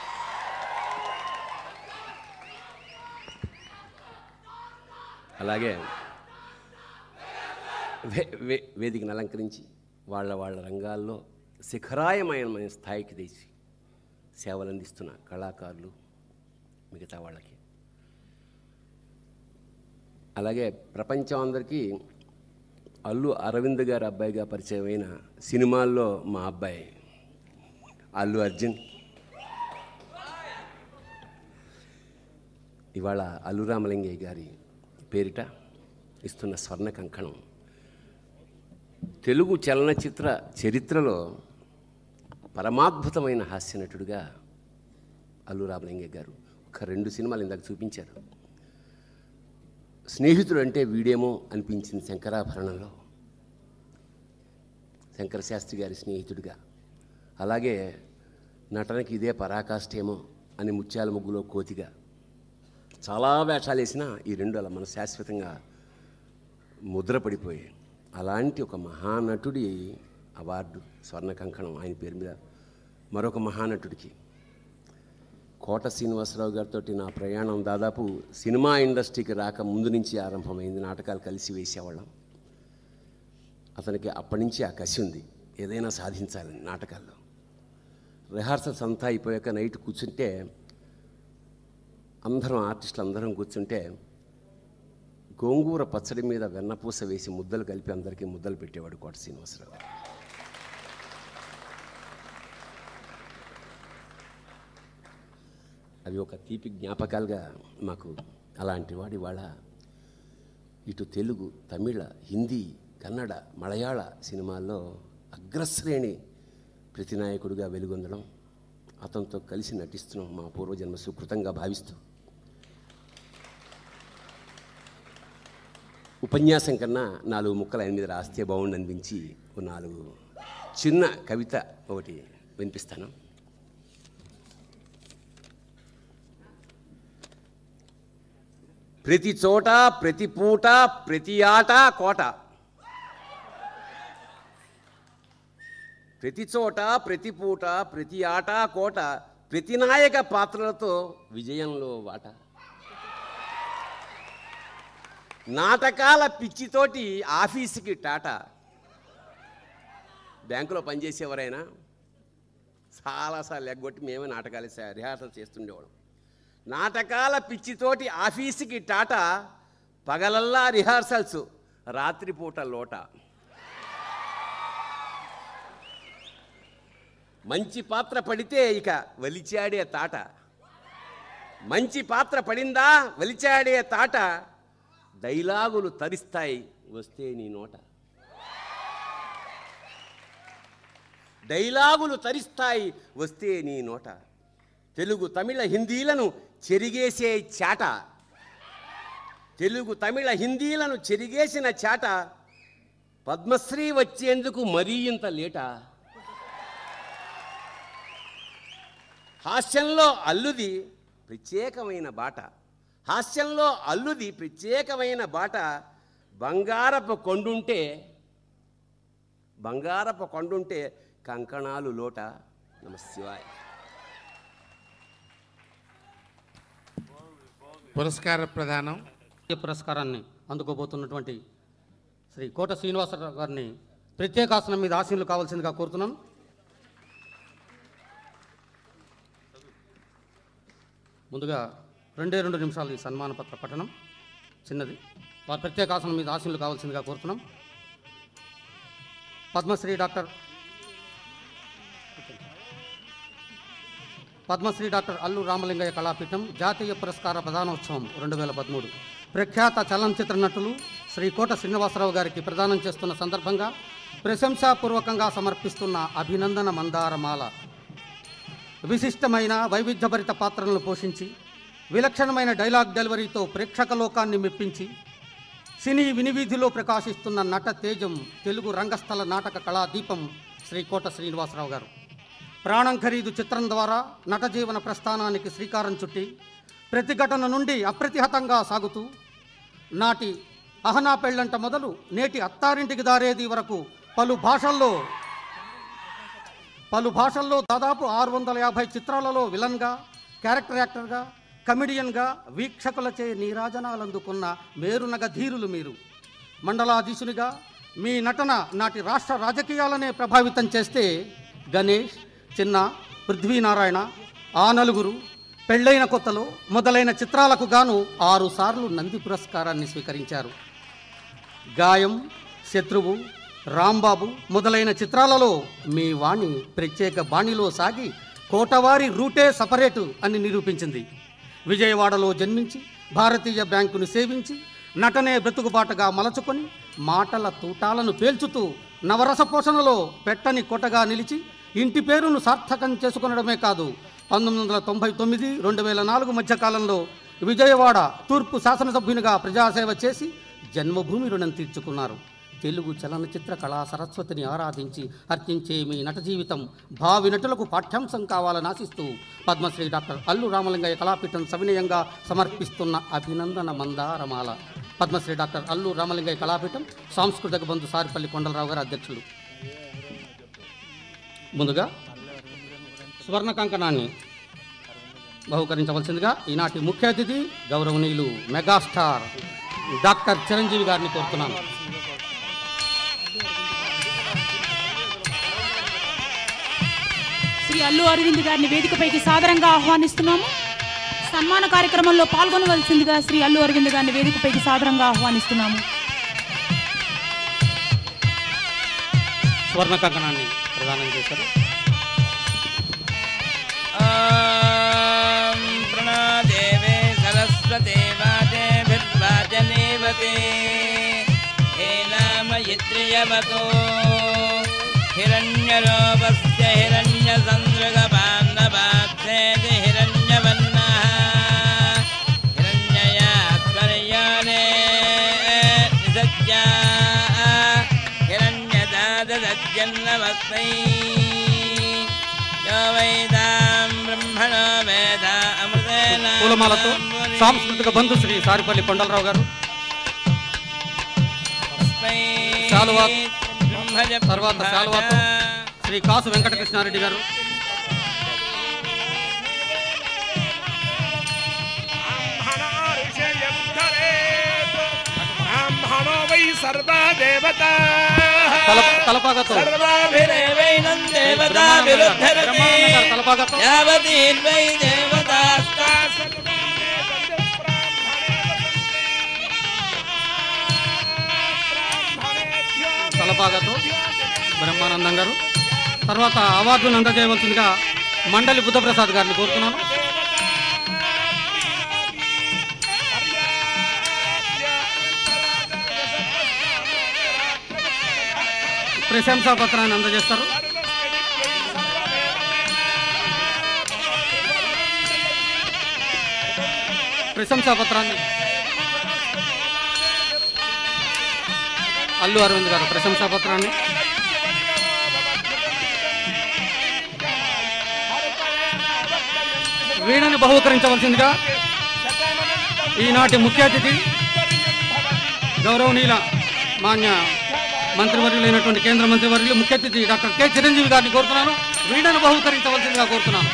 [SPEAKER 11] అలాగే వే వే వేదికను అలంకరించి వాళ్ళ వాళ్ళ రంగాల్లో శిఖరాయమైన స్థాయికి తెచ్చి సేవలు అందిస్తున్న కళాకారులు మిగతా వాళ్ళకి అలాగే ప్రపంచం అందరికీ అల్లు అరవింద్ గారి అబ్బాయిగా పరిచయమైన సినిమాల్లో మా అబ్బాయి అల్లు అర్జున్ ఇవాళ అల్లు రామలింగయ్య గారి పేరిట ఇస్తున్న స్వర్ణ కంకణం తెలుగు చలనచిత్ర చరిత్రలో పరమాద్భుతమైన హాస్యనటుడిగా అల్లు రామలింగయ్య గారు ఒక రెండు సినిమాలు ఇందాక చూపించారు స్నేహితుడు అంటే వీడేమో అనిపించింది శంకరాభరణంలో శంకర శాస్త్రి గారి స్నేహితుడిగా అలాగే నటనకి ఇదే పరాకాష్ఠేమో అని ముత్యాల ముగ్గులో కోతిగా చాలా వేషాలు వేసినా ఈ రెండు అలా మన శాశ్వతంగా ముద్రపడిపోయాయి అలాంటి ఒక మహానటుడి అవార్డు స్వర్ణ కంకణం ఆయన పేరు మీద మరొక మహానటుడికి కోట శ్రీనివాసరావు గారితో నా ప్రయాణం దాదాపు సినిమా ఇండస్ట్రీకి రాక ముందు నుంచి ఆరంభమైంది నాటకాలు కలిసి వేసేవాళ్ళం అతనికి అప్పటి నుంచి ఆ కసి ఉంది ఏదైనా సాధించాలని నాటకాల్లో రిహార్సల్స్ అంతా అయిపోయాక నైట్ కూర్చుంటే అందరం ఆర్టిస్టులు అందరం కూర్చుంటే గోంగూర పచ్చడి మీద వెన్నపూస వేసి ముద్దలు కలిపి అందరికీ ముద్దలు పెట్టేవాడు కోట శ్రీనివాసరావు గారు అవి ఒక తీపి జ్ఞాపకాలుగా మాకు అలాంటి వాడి వాళ్ళ ఇటు తెలుగు తమిళ హిందీ కన్నడ మలయాళ సినిమాల్లో అగ్రశ్రేణి ప్రతినాయకుడిగా వెలుగొందడం అతనితో కలిసి నటిస్తున్నాం మా పూర్వజన్మ సుకృతంగా భావిస్తూ ఉపన్యాసం కన్నా నాలుగు ముక్కలు ఆయన మీద రాస్తే బాగుండు అనిపించి ఓ నాలుగు చిన్న కవిత ఒకటి వినిపిస్తాను ప్రతి చోట ప్రతి పూట ప్రతి ఆట కోట ప్రతి చోట ప్రతి పూట ప్రతి ఆట కోట ప్రతి నాయక పాత్రలతో విజయంలో వాట నాటకాల పిచ్చితోటి ఆఫీసుకి టాటా బ్యాంకులో పనిచేసేవారైనా చాలాసార్లు ఎగ్గొట్టి మేమే నాటకాలు సే- రిహార్సల్ చేస్తుండేవాళ్ళం నాటకాల పిచ్చితోటి ఆఫీసుకి టాటా పగలల్లా రిహార్సల్స్ రాత్రిపూట లోట మంచి పాత్ర పడితే ఇక వలిచాడే తాట మంచి పాత్ర పడిందా వలిచాడే తాట డైలాగులు తరిస్తాయి వస్తే నీ నోట డైలాగులు తరిస్తాయి వస్తే నీ నోట తెలుగు తమిళ హిందీలను చెరిగేసే చాట తెలుగు తమిళ హిందీలను చెరిగేసిన చాట పద్మశ్రీ వచ్చేందుకు మరీ ఇంత లేట హాస్యంలో అల్లుది ప్రత్యేకమైన బాట హాస్యంలో అల్లుది ప్రత్యేకమైన బాట బంగారపు కొండుంటే బంగారపు కొండుంటే కంకణాలు లోట నమ శివాయ
[SPEAKER 12] పురస్కార ప్రదానం
[SPEAKER 9] ఈ పురస్కారాన్ని అందుకోబోతున్నటువంటి శ్రీ కోట శ్రీనివాసరావు గారిని ప్రత్యేకాసనం మీద ఆశీనులు కావాల్సిందిగా కోరుతున్నాను ముందుగా రెండే రెండు నిమిషాలు ఈ సన్మాన పత్ర పఠనం చిన్నది వారి ప్రత్యేకాసనం మీద ఆశీనులు కావాల్సిందిగా కోరుతున్నాం పద్మశ్రీ డాక్టర్ పద్మశ్రీ డాక్టర్ అల్లు రామలింగయ్య కళాపీఠం జాతీయ పురస్కార ప్రదానోత్సవం రెండు వేల పదమూడు ప్రఖ్యాత చలనచిత్ర నటులు శ్రీ కోట శ్రీనివాసరావు గారికి ప్రదానం చేస్తున్న సందర్భంగా ప్రశంసాపూర్వకంగా సమర్పిస్తున్న అభినందన మందారమాల విశిష్టమైన వైవిధ్యభరిత పాత్రలను పోషించి విలక్షణమైన డైలాగ్ డెలివరీతో ప్రేక్షక లోకాన్ని మెప్పించి సినీ వినివీధిలో ప్రకాశిస్తున్న నట తేజం తెలుగు రంగస్థల నాటక కళా దీపం శ్రీ కోట శ్రీనివాసరావు గారు ప్రాణం ఖరీదు చిత్రం ద్వారా నట జీవన ప్రస్థానానికి శ్రీకారం చుట్టి ప్రతిఘటన నుండి అప్రతిహతంగా సాగుతూ నాటి అహనా పెళ్ళంట మొదలు నేటి అత్తారింటికి దారేది వరకు పలు భాషల్లో పలు భాషల్లో దాదాపు ఆరు వందల యాభై చిత్రాలలో విలన్గా క్యారెక్టర్ యాక్టర్గా కమిడియన్గా వీక్షకులచే నీరాజనాలందుకున్న మేరునగ ధీరులు మీరు మండలాధీశునిగా మీ నటన నాటి రాష్ట్ర రాజకీయాలనే ప్రభావితం చేస్తే గణేష్ చిన్న పృథ్వీనారాయణ ఆ నలుగురు పెళ్ళైన కొత్తలో మొదలైన చిత్రాలకు గాను ఆరు సార్లు నంది పురస్కారాన్ని స్వీకరించారు గాయం శత్రువు రాంబాబు మొదలైన చిత్రాలలో మీ వాణి ప్రత్యేక బాణిలో సాగి కోటవారి రూటే సపరేటు అని నిరూపించింది విజయవాడలో జన్మించి భారతీయ బ్యాంకును సేవించి నటనే బ్రతుకుబాటుగా మలచుకొని మాటల తూటాలను పేల్చుతూ నవరస పోషణలో పెట్టని కొటగా నిలిచి ఇంటి పేరును సార్థకం చేసుకొనడమే కాదు పంతొమ్మిది వందల తొంభై తొమ్మిది రెండు వేల నాలుగు మధ్యకాలంలో విజయవాడ తూర్పు శాసనసభ్యునిగా ప్రజాసేవ చేసి జన్మభూమి రుణం తీర్చుకున్నారు తెలుగు చలనచిత్ర కళా సరస్వతిని ఆరాధించి అర్చించే మీ నట జీవితం భావి నటులకు పాఠ్యాంశం కావాలని ఆశిస్తూ పద్మశ్రీ డాక్టర్ అల్లు రామలింగయ్య కళాపీఠం సవినయంగా సమర్పిస్తున్న అభినందన మందారమాల పద్మశ్రీ డాక్టర్ అల్లు రామలింగయ్య కళాపీఠం సాంస్కృతిక బంధు సారిపల్లి కొండలరావు గారు అధ్యక్షులు ముందుగా స్వర్ణ కంకణాన్ని బహుకరించవలసిందిగా ఈనాటి ముఖ్య అతిథి గౌరవనీయులు మెగాస్టార్ డాక్టర్ చిరంజీవి గారిని కోరుతున్నాను
[SPEAKER 13] శ్రీ అల్లు అరవింద్ గారిని వేదికపైకి సాదరంగా ఆహ్వానిస్తున్నాము సన్మాన కార్యక్రమంలో పాల్గొనవలసిందిగా శ్రీ అల్లు అరవింద్ గారిని వేదికపైకి సాదరంగా ఆహ్వానిస్తున్నాము
[SPEAKER 9] స్వర్ణ కంకణాన్ని ప్రదానం చేశారు
[SPEAKER 14] प्रणदेवे सरस्वते वाजेभिर्वाजनेवते हे नामयित्र्यवतो हिरण्यरोपस्य हिरण्यसन्द्रगपान्नपात्सेति हिरण्यवर्णः हिरण्ययात्पर्याणे निसज्जा हिरण्यदाददज्जन्नवस्मै यो वैदां ब्रह्मणो वेद अमृतेन
[SPEAKER 9] పూలమాలతో సాంస్కృతిక బంధు శ్రీ సారిపల్లి కొండలరావు గారు శాలువా తర్వాత శాలువాతో శ్రీ కాసు వెంకటకృష్ణారెడ్డి గారు
[SPEAKER 5] బ్రాహ్మణో వై సర్వా దేవతా
[SPEAKER 9] తల- తలపాగతో
[SPEAKER 14] सर्वाभिरेवैनं देवताभिरुद्धरति
[SPEAKER 9] తలపాగతో
[SPEAKER 14] यावतीर्वै देवतास्ता
[SPEAKER 9] తలపాగతో బ్రహ్మానందం గారు తర్వాత అవార్డును అందజేయవలసిందిగా మండలి బుద్ధప్రసాద్ గారిని కోరుతున్నాను ప్రశంసా పత్రాన్ని అందజేస్తారు ప్రశంసా పత్రాన్ని అల్లు అరవింద్ గారు ప్రశంసా పత్రాన్ని వీణని బహుకరించవలసిందిగా ఈనాటి ముఖ్య అతిథి గౌరవనీయుల మాన్య మంత్రివర్యులైనటువంటి కేంద్ర మంత్రివర్యులు ముఖ్య అతిథి డాక్టర్ కె చిరంజీవి గారిని కోరుతున్నాను వీణను బహుకరించవలసిందిగా కోరుతున్నాను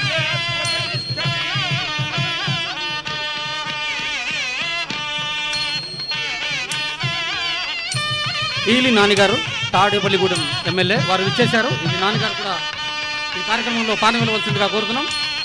[SPEAKER 9] ఈలి నాన్నగారు తాడేపల్లిగూడెం ఎమ్మెల్యే వారు ఇచ్చేశారు ఇది నాన్నగారు కూడా ఈ కార్యక్రమంలో పాల్గొనవలసిందిగా కోరుతున్నాం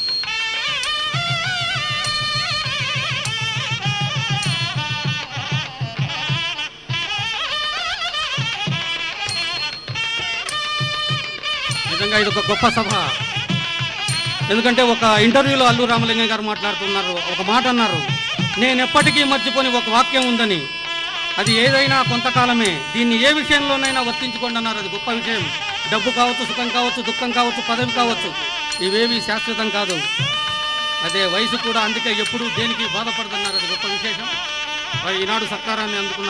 [SPEAKER 9] నిజంగా ఇది ఒక గొప్ప సభ ఎందుకంటే ఒక ఇంటర్వ్యూలో అల్లు రామలింగం గారు మాట్లాడుతున్నారు ఒక మాట అన్నారు నేను ఎప్పటికీ మర్చిపోని ఒక వాక్యం ఉందని అది ఏదైనా కొంతకాలమే దీన్ని ఏ విషయంలోనైనా వర్తించుకోండి అన్నారు అది గొప్ప విషయం డబ్బు కావచ్చు సుఖం కావచ్చు దుఃఖం కావచ్చు పదవి కావచ్చు ఇవేవి శాశ్వతం కాదు అదే వయసు కూడా అందుకే ఎప్పుడూ దేనికి బాధపడదన్నారు అది గొప్ప విశేషం మరి ఈనాడు సత్కారాన్ని అందుకున్న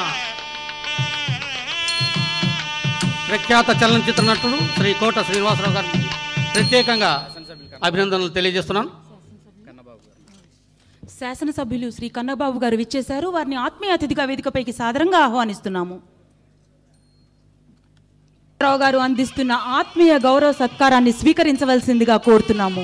[SPEAKER 9] ప్రఖ్యాత చలనచిత్ర నటుడు శ్రీ కోట శ్రీనివాసరావు గారికి ప్రత్యేకంగా అభినందనలు తెలియజేస్తున్నాను
[SPEAKER 13] శాసనసభ్యులు శ్రీ కన్నబాబు గారు విచ్చేశారు వారిని ఆత్మీయ అతిథిగా వేదికపైకి సాదరంగా ఆహ్వానిస్తున్నాము రావు గారు అందిస్తున్న ఆత్మీయ గౌరవ సత్కారాన్ని స్వీకరించవలసిందిగా కోరుతున్నాము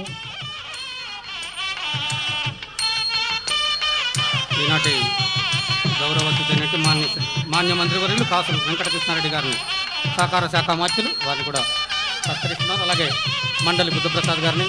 [SPEAKER 9] ఈనాటి గౌరవ అతిథి మాన్య మాన్య మంత్రివర్యులు కాసులు వెంకటకృష్ణారెడ్డి గారిని సహకార శాఖ మార్చులు వారిని కూడా సత్కరిస్తున్నారు అలాగే మండలి బుద్ధప్రసాద్ గారిని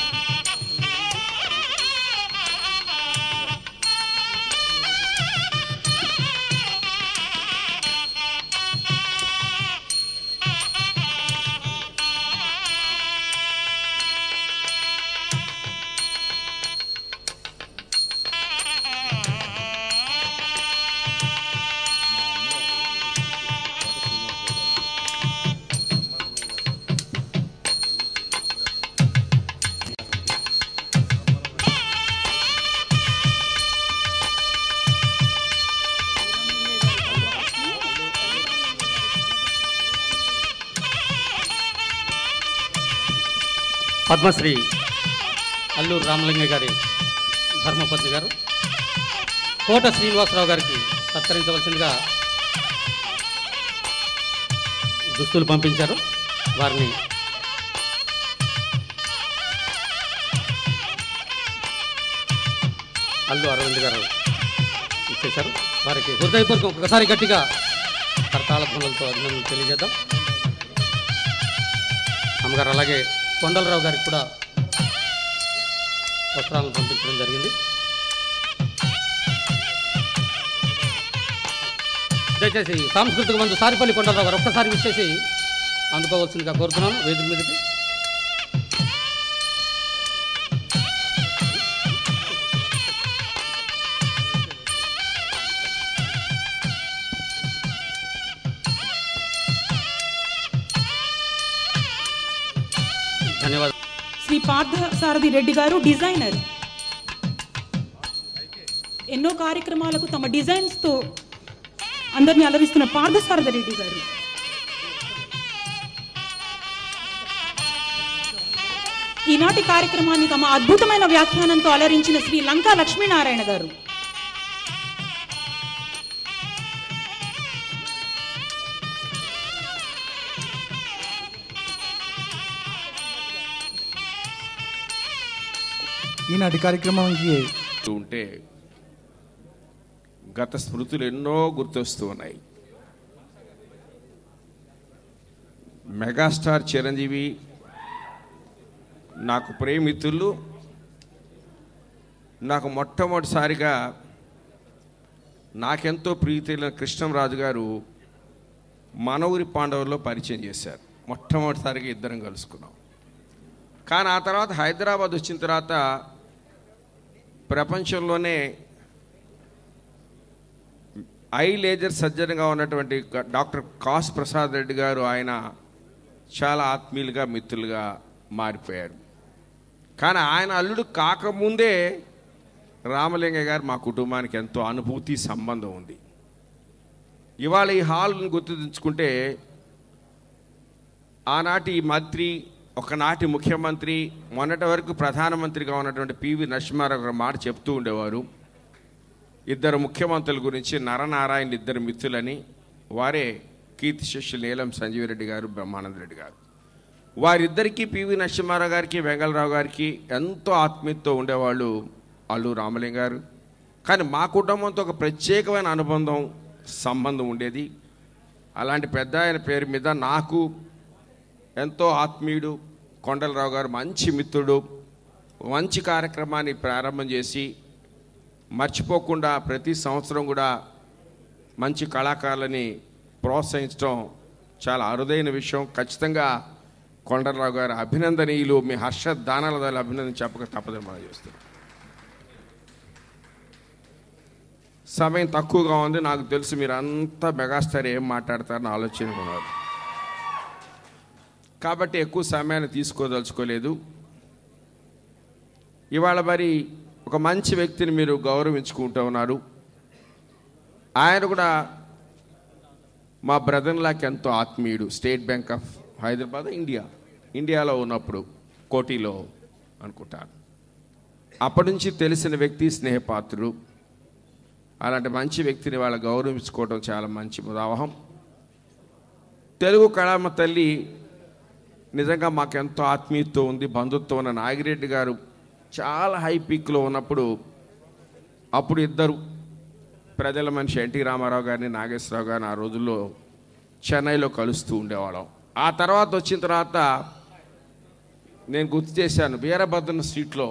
[SPEAKER 9] పద్మశ్రీ అల్లూరు రామలింగ గారి ధర్మపత్ని గారు కోట శ్రీనివాసరావు గారికి సత్కరించవలసిందిగా దుస్తులు పంపించారు వారిని అల్లు అరవింద్ గారు ఇచ్చేశారు వారికి హృదయపూర్వకం ఒకసారి గట్టిగా కరతాళ ధ్వనులతో అభినందనలు తెలియజేద్దాం అమ్మగారు అలాగే కొండలరావు గారికి కూడా వస్త్రాలను పంపించడం జరిగింది దయచేసి సాంస్కృతిక మందు సారిపల్లి కొండలరావు గారు ఒక్కసారి విచ్చేసి అందుకోవాల్సిందిగా కోరుతున్నాను వేదిక మీదకి ధన్యవాదాలు
[SPEAKER 13] శ్రీ పార్థ సారథి రెడ్డి గారు డిజైనర్ ఎన్నో కార్యక్రమాలకు తమ డిజైన్స్తో అందరినీ అలరిస్తున్న పార్థసారథి రెడ్డి గారు ఈనాటి కార్యక్రమాన్ని తమ అద్భుతమైన వ్యాఖ్యానంతో అలరించిన శ్రీ లంకా లక్ష్మీనారాయణ గారు
[SPEAKER 15] ఈనాటి కార్యక్రమానికి
[SPEAKER 16] ఉంటే గత స్మృతులు ఎన్నో గుర్తొస్తూ ఉన్నాయి మెగాస్టార్ చిరంజీవి నాకు ప్రేమితులు నాకు మొట్టమొదటిసారిగా నాకెంతో ప్రీతిన కృష్ణంరాజు గారు మన ఊరి పాండవుల్లో పరిచయం చేశారు మొట్టమొదటిసారిగా ఇద్దరం కలుసుకున్నాం కానీ ఆ తర్వాత హైదరాబాద్ వచ్చిన తర్వాత ప్రపంచంలోనే ఐ లేజర్ సర్జన్గా ఉన్నటువంటి క- డాక్టర్ కాస్ ప్రసాద్ రెడ్డి గారు ఆయన చాలా ఆత్మీయులుగా మిత్రులుగా మారిపోయారు కానీ ఆయన అల్లుడు కాకముందే రామలింగ గారు మా కుటుంబానికి ఎంతో అనుభూతి సంబంధం ఉంది ఇవాళ ఈ హాల్ని గుర్తుంచుకుంటే ఆనాటి మంత్రి ఒకనాటి ముఖ్యమంత్రి మొన్నటి వరకు ప్రధానమంత్రిగా ఉన్నటువంటి పివి నరసింహారావు గారు మాట చెప్తూ ఉండేవారు ఇద్దరు ముఖ్యమంత్రుల గురించి నరనారాయణ ఇద్దరు మిత్రులని వారే కీర్తి శిష్యులు నీలం సంజీవ్ రెడ్డి గారు బ్రహ్మానంద రెడ్డి గారు వారిద్దరికీ పివి నరసింహారావు గారికి వెంగళరావు గారికి ఎంతో ఆత్మీయతతో ఉండేవాళ్ళు అల్లు రామలింగ గారు కానీ మా కుటుంబంతో ఒక ప్రత్యేకమైన అనుబంధం సంబంధం ఉండేది అలాంటి పెద్ద ఆయన పేరు మీద నాకు ఎంతో ఆత్మీయుడు కొండలరావు గారు మంచి మిత్రుడు మంచి కార్యక్రమాన్ని ప్రారంభం చేసి మర్చిపోకుండా ప్రతి సంవత్సరం కూడా మంచి కళాకారులని ప్రోత్సహించడం చాలా అరుదైన విషయం ఖచ్చితంగా కొండలరావు గారు అభినందనీయులు మీ హర్ష దానాల ద్వారా అభినందన చెప్పక తప్పదని మనం చేస్తున్నాం సమయం తక్కువగా ఉంది నాకు తెలుసు మీరు అంతా మెగాస్టార్ ఏం మాట్లాడతారని ఆలోచన ఉన్నారు కాబట్టి ఎక్కువ సమయాన్ని తీసుకోదలుచుకోలేదు ఇవాళ మరి ఒక మంచి వ్యక్తిని మీరు గౌరవించుకుంటూ ఉన్నారు ఆయన కూడా మా బ్రదర్లాకి ఎంతో ఆత్మీయుడు State Bank of Hyderabad India ఇండియాలో ఉన్నప్పుడు కోటిలో అనుకుంటాను అప్పటి నుంచి తెలిసిన వ్యక్తి స్నేహపాత్రుడు అలాంటి మంచి వ్యక్తిని వాళ్ళ గౌరవించుకోవడం చాలా మంచి ఉదాహం తెలుగు కళామ తల్లి నిజంగా మాకెంతో ఆత్మీయత ఉంది బంధుత్వం ఉన్న నాగిరెడ్డి గారు చాలా హై పీక్లో ఉన్నప్పుడు అప్పుడు ఇద్దరు ప్రజల మనిషి ఎన్టీ రామారావు గారిని నాగేశ్వరరావు గారిని ఆ రోజుల్లో చెన్నైలో కలుస్తూ ఉండేవాళ్ళం ఆ తర్వాత వచ్చిన తర్వాత నేను గుర్తు చేశాను వీరభద్రన స్ట్రీట్లో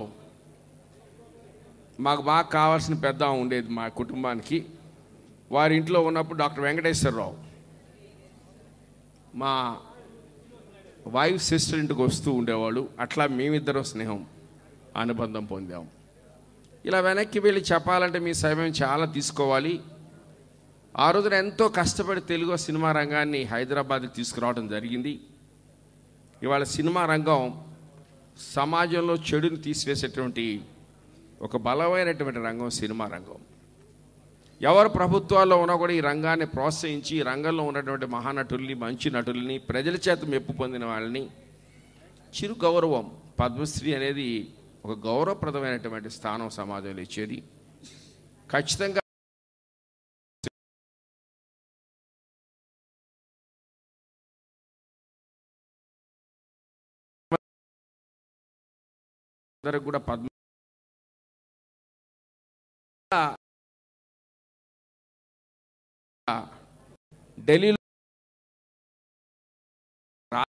[SPEAKER 16] మాకు బాగా కావాల్సిన పెద్ద ఆమె ఉండేది మా కుటుంబానికి వారి ఇంట్లో ఉన్నప్పుడు డాక్టర్ వెంకటేశ్వరరావు మా వైఫ్ సిస్టర్ ఇంటికి వస్తూ ఉండేవాడు అట్లా మేమిద్దరం స్నేహం అనుబంధం పొందాం ఇలా వెనక్కి వెళ్ళి చెప్పాలంటే మీ సమయం చాలా తీసుకోవాలి ఆ రోజున ఎంతో కష్టపడి తెలుగు సినిమా రంగాన్ని హైదరాబాద్కి తీసుకురావడం జరిగింది ఇవాళ సినిమా రంగం సమాజంలో చెడుని తీసివేసేటువంటి ఒక బలమైనటువంటి రంగం సినిమా రంగం ఎవరు ప్రభుత్వాల్లో ఉన్నా కూడా ఈ రంగాన్ని ప్రోత్సహించి ఈ రంగంలో ఉన్నటువంటి మహానటుల్ని మంచి నటుల్ని ప్రజల చేత మెప్పు పొందిన వాళ్ళని చిరు గౌరవం పద్మశ్రీ అనేది ఒక గౌరవప్రదమైనటువంటి స్థానం సమాజంలో ఇచ్చేది ఖచ్చితంగా అందరికి కూడా పద్మ ఢిల్లీలో రా-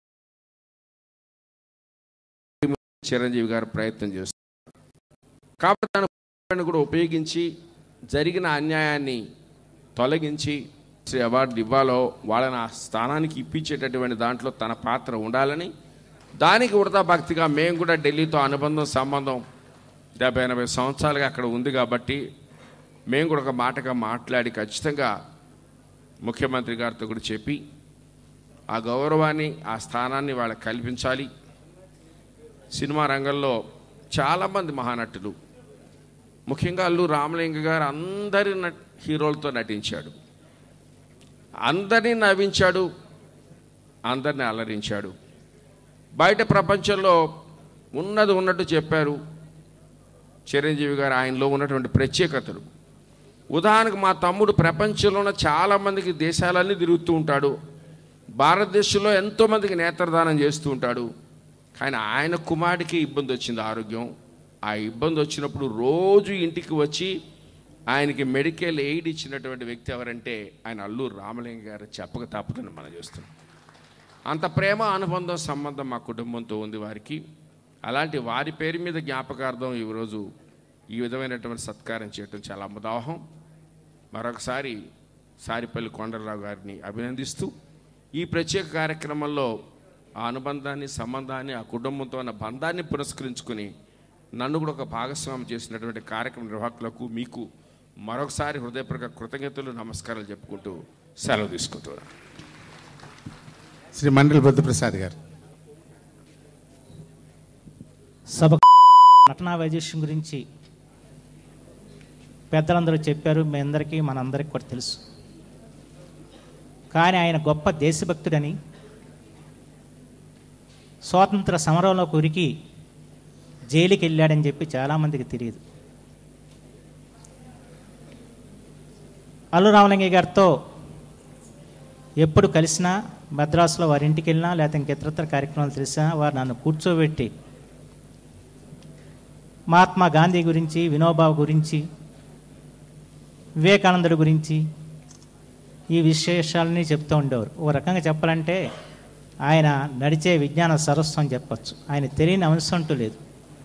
[SPEAKER 16] చిరంజీవి గారు ప్రయత్నం చేస్తున్నారు కాబట్టి దాన్ని కూడా ఉపయోగించి జరిగిన అన్యాయాన్ని తొలగించి శ్రీ అవార్డు ఇవ్వాలో వాళ్ళని ఆ స్థానానికి ఇప్పించేటటువంటి దాంట్లో తన పాత్ర ఉండాలని దానికి ఉడతా భక్తిగా మేము కూడా ఢిల్లీతో అనుబంధం సంబంధం డెబ్బై ఎనభై సంవత్సరాలుగా అక్కడ ఉంది కాబట్టి మేము కూడా ఒక మాటగా మాట్లాడి ఖచ్చితంగా ముఖ్యమంత్రి గారితో కూడా చెప్పి ఆ గౌరవాన్ని ఆ స్థానాన్ని వాళ్ళకి కల్పించాలి సినిమా రంగంలో చాలామంది మహానటులు ముఖ్యంగా అల్లు రామలింగ గారు అందరి నట్ హీరోలతో నటించాడు అందరినీ నవ్వించాడు అందరినీ అలరించాడు బయట ప్రపంచంలో ఉన్నది ఉన్నట్టు చెప్పారు చిరంజీవి గారు ఆయనలో ఉన్నటువంటి ప్రత్యేకతలు ఉదాహరణకు మా తమ్ముడు ప్రపంచంలో ఉన్న చాలామందికి దేశాలన్నీ తిరుగుతూ ఉంటాడు భారతదేశంలో ఎంతోమందికి నేత్రదానం చేస్తూ ఉంటాడు కానీ ఆయన కుమారుడికి ఇబ్బంది వచ్చింది ఆరోగ్యం ఆ ఇబ్బంది వచ్చినప్పుడు రోజు ఇంటికి వచ్చి ఆయనకి మెడికల్ ఎయిడ్ ఇచ్చినటువంటి వ్యక్తి ఎవరంటే ఆయన అల్లూరు రామలింగ గారు చెప్పక తప్పదని మనం చేస్తున్నాం అంత ప్రేమ అనుబంధం సంబంధం మా కుటుంబంతో ఉంది వారికి అలాంటి వారి పేరు మీద జ్ఞాపకార్థం ఈరోజు ఈ విధమైనటువంటి సత్కారం చేయటం చాలా అమదాహం మరొకసారి సారిపల్లి కొండలరావు గారిని అభినందిస్తూ ఈ ప్రత్యేక కార్యక్రమంలో ఆ అనుబంధాన్ని సంబంధాన్ని ఆ కుటుంబంతో ఉన్న బంధాన్ని పురస్కరించుకుని నన్ను కూడా ఒక భాగస్వామి చేసినటువంటి కార్యక్రమ నిర్వాహకులకు మీకు మరొకసారి హృదయపూర్వక కృతజ్ఞతలు నమస్కారాలు చెప్పుకుంటూ సెలవు తీసుకుంటున్నాను
[SPEAKER 12] శ్రీ మండలి బుద్ధప్రసాద్ గారు
[SPEAKER 17] సభ నటనా వైద్యం గురించి పెద్దలందరూ చెప్పారు మీ అందరికీ మనందరికీ కూడా తెలుసు కానీ ఆయన గొప్ప దేశభక్తుడని స్వాతంత్ర సమరంలో ఉరికి జైలుకి వెళ్ళాడని చెప్పి చాలామందికి తెలియదు అల్లు రామలింగయ్య గారితో ఎప్పుడు కలిసినా మద్రాసులో వారి ఇంటికి వెళ్ళినా లేకపోతే ఇంకెతరత్ర కార్యక్రమాలు తెలిసినా వారు నన్ను కూర్చోబెట్టి మహాత్మా గాంధీ గురించి వినోబా గురించి వివేకానందుడి గురించి ఈ విశేషాలని చెప్తూ ఉండేవారు ఒక రకంగా చెప్పాలంటే ఆయన నడిచే విజ్ఞాన సరస్సు అని చెప్పచ్చు ఆయన తెలియని అంశం అంటూ లేదు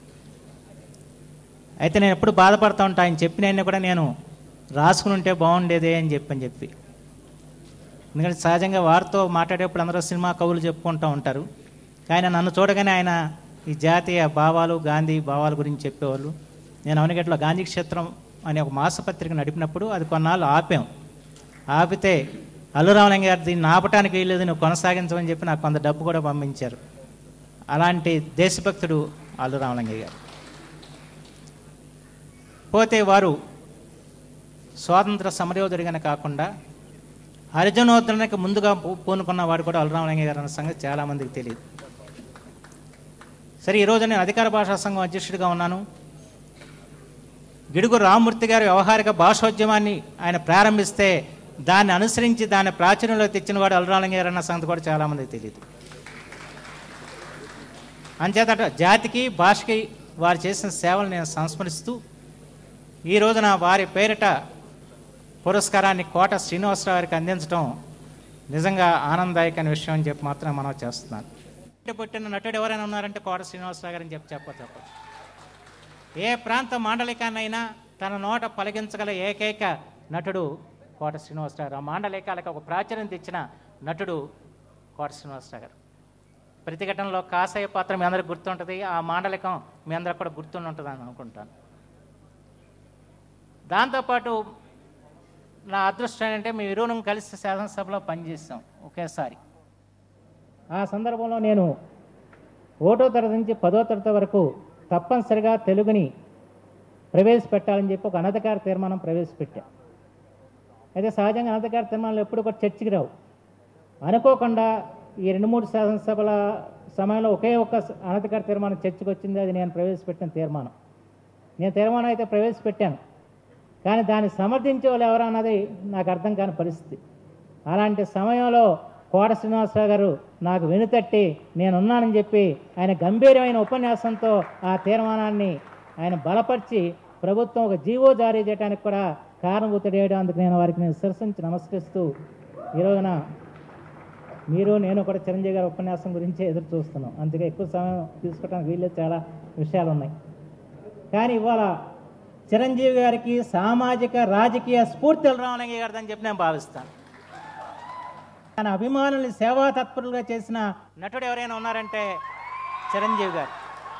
[SPEAKER 17] అయితే నేను ఎప్పుడు బాధపడతా ఉంటా ఆయన చెప్పిన కూడా నేను రాసుకుని ఉంటే బాగుండేదే అని చెప్పని చెప్పి ఎందుకంటే సహజంగా వారితో మాట్లాడేప్పుడు అందరూ సినిమా కవులు చెప్పుకుంటూ ఉంటారు కానీ నన్ను చూడగానే ఆయన ఈ జాతీయ భావాలు గాంధీ భావాల గురించి చెప్పేవాళ్ళు నేను అవనగట్లో గాంధీ క్షేత్రం అనే ఒక మాసపత్రిక నడిపినప్పుడు అది కొన్నాళ్ళు ఆపాం ఆపితే అల్లురామలింగ గారు దీన్ని ఆపటానికి వీల్లేదు నువ్వు కొనసాగించమని చెప్పి నాకు కొంత డబ్బు కూడా పంపించారు అలాంటి దేశభక్తుడు అల్లురామలింగయ్య గారు పోతే వారు స్వాతంత్ర సమరయోధుడిగానే కాకుండా హరిజనోద్ధరణకి ముందుగా పూ- పూనుకున్న వాడు కూడా అల్లురామలింగయ్య గారు అన్న సంగతి చాలామందికి తెలియదు సరే ఈరోజు నేను అధికార భాషా సంఘం అధ్యక్షుడిగా ఉన్నాను గిడుగు రామమూర్తి గారి వ్యవహారిక భాషోద్యమాన్ని ఆయన ప్రారంభిస్తే దాన్ని అనుసరించి దాన్ని ప్రాచుర్యంలో తెచ్చిన వాడు అల్రాలంగ గారు అన్న సంగతి కూడా చాలామందికి తెలియదు అంచేత జాతికి భాషకి వారు చేసిన సేవలు నేను సంస్మరిస్తూ ఈ రోజున వారి పేరిట పురస్కారాన్ని కోట శ్రీనివాసరావు గారికి అందించడం నిజంగా ఆనందదాయకమైన విషయం అని చెప్పి మాత్రం మనం చేస్తున్నాను పుట్టిన నటుడు ఎవరైనా ఉన్నారంటే కోట శ్రీనివాసరావు గారు అని చెప్పి చెప్ప చెప్పచ్చు ఏ ప్రాంత మాండలికాన్నైనా తన నోట పలికించగల ఏకైక నటుడు కోట శ్రీనివాసరావు గారు ఆ మాండలికాలకు ఒక ప్రాచుర్యం తెచ్చిన నటుడు కోట శ్రీనివాసరావు గారు ప్రతిఘటనలో కాసయ్య పాత్ర మీ అందరికి గుర్తుంటుంది ఆ మాండలికం మీ అందరికి కూడా గుర్తుండి ఉంటుంది అని అనుకుంటాను దాంతోపాటు నా అదృష్టం ఏంటంటే మేము ఇరువురం కలిసి శాసనసభలో పనిచేస్తాం ఒకేసారి ఆ సందర్భంలో నేను ఒకటో తరగతి నుంచి పదో తరగతి వరకు తప్పనిసరిగా తెలుగుని ప్రవేశపెట్టాలని చెప్పి ఒక అనధికార తీర్మానం ప్రవేశపెట్టా అయితే సహజంగా అనధికార తీర్మానాలు ఎప్పుడు కూడా చర్చకి రావు అనుకోకుండా ఈ రెండు మూడు శాసనసభల సమయంలో ఒకే ఒక్క అనధికార తీర్మానం చర్చకు వచ్చింది అది నేను ప్రవేశపెట్టిన తీర్మానం నేను తీర్మానం అయితే ప్రవేశపెట్టాను కానీ దాన్ని సమర్థించే వాళ్ళు ఎవరు అన్నది నాకు అర్థం కాని పరిస్థితి అలాంటి సమయంలో కోట శ్రీనివాసరావు గారు నాకు వెనుతట్టి నేనున్నానని చెప్పి ఆయన గంభీరమైన ఉపన్యాసంతో ఆ తీర్మానాన్ని ఆయన బలపరిచి ప్రభుత్వం ఒక జీవో జారీ చేయడానికి కూడా కారణభూతుడేయడం అందుకు నేను వారికి నేను శిరసించి నమస్కరిస్తూ ఈ రోజున మీరు నేను కూడా చిరంజీవి గారి ఉపన్యాసం గురించే ఎదురు చూస్తున్నాం అందుకే ఎక్కువ సమయం తీసుకోవడానికి వీళ్ళే చాలా విషయాలు ఉన్నాయి కానీ ఇవాళ చిరంజీవి గారికి సామాజిక రాజకీయ స్ఫూర్తి రామలింగ గారిదని చెప్పి నేను భావిస్తాను తన అభిమానుల్ని సేవా తత్పరులుగా చేసిన నటుడు ఎవరైనా ఉన్నారంటే చిరంజీవి గారు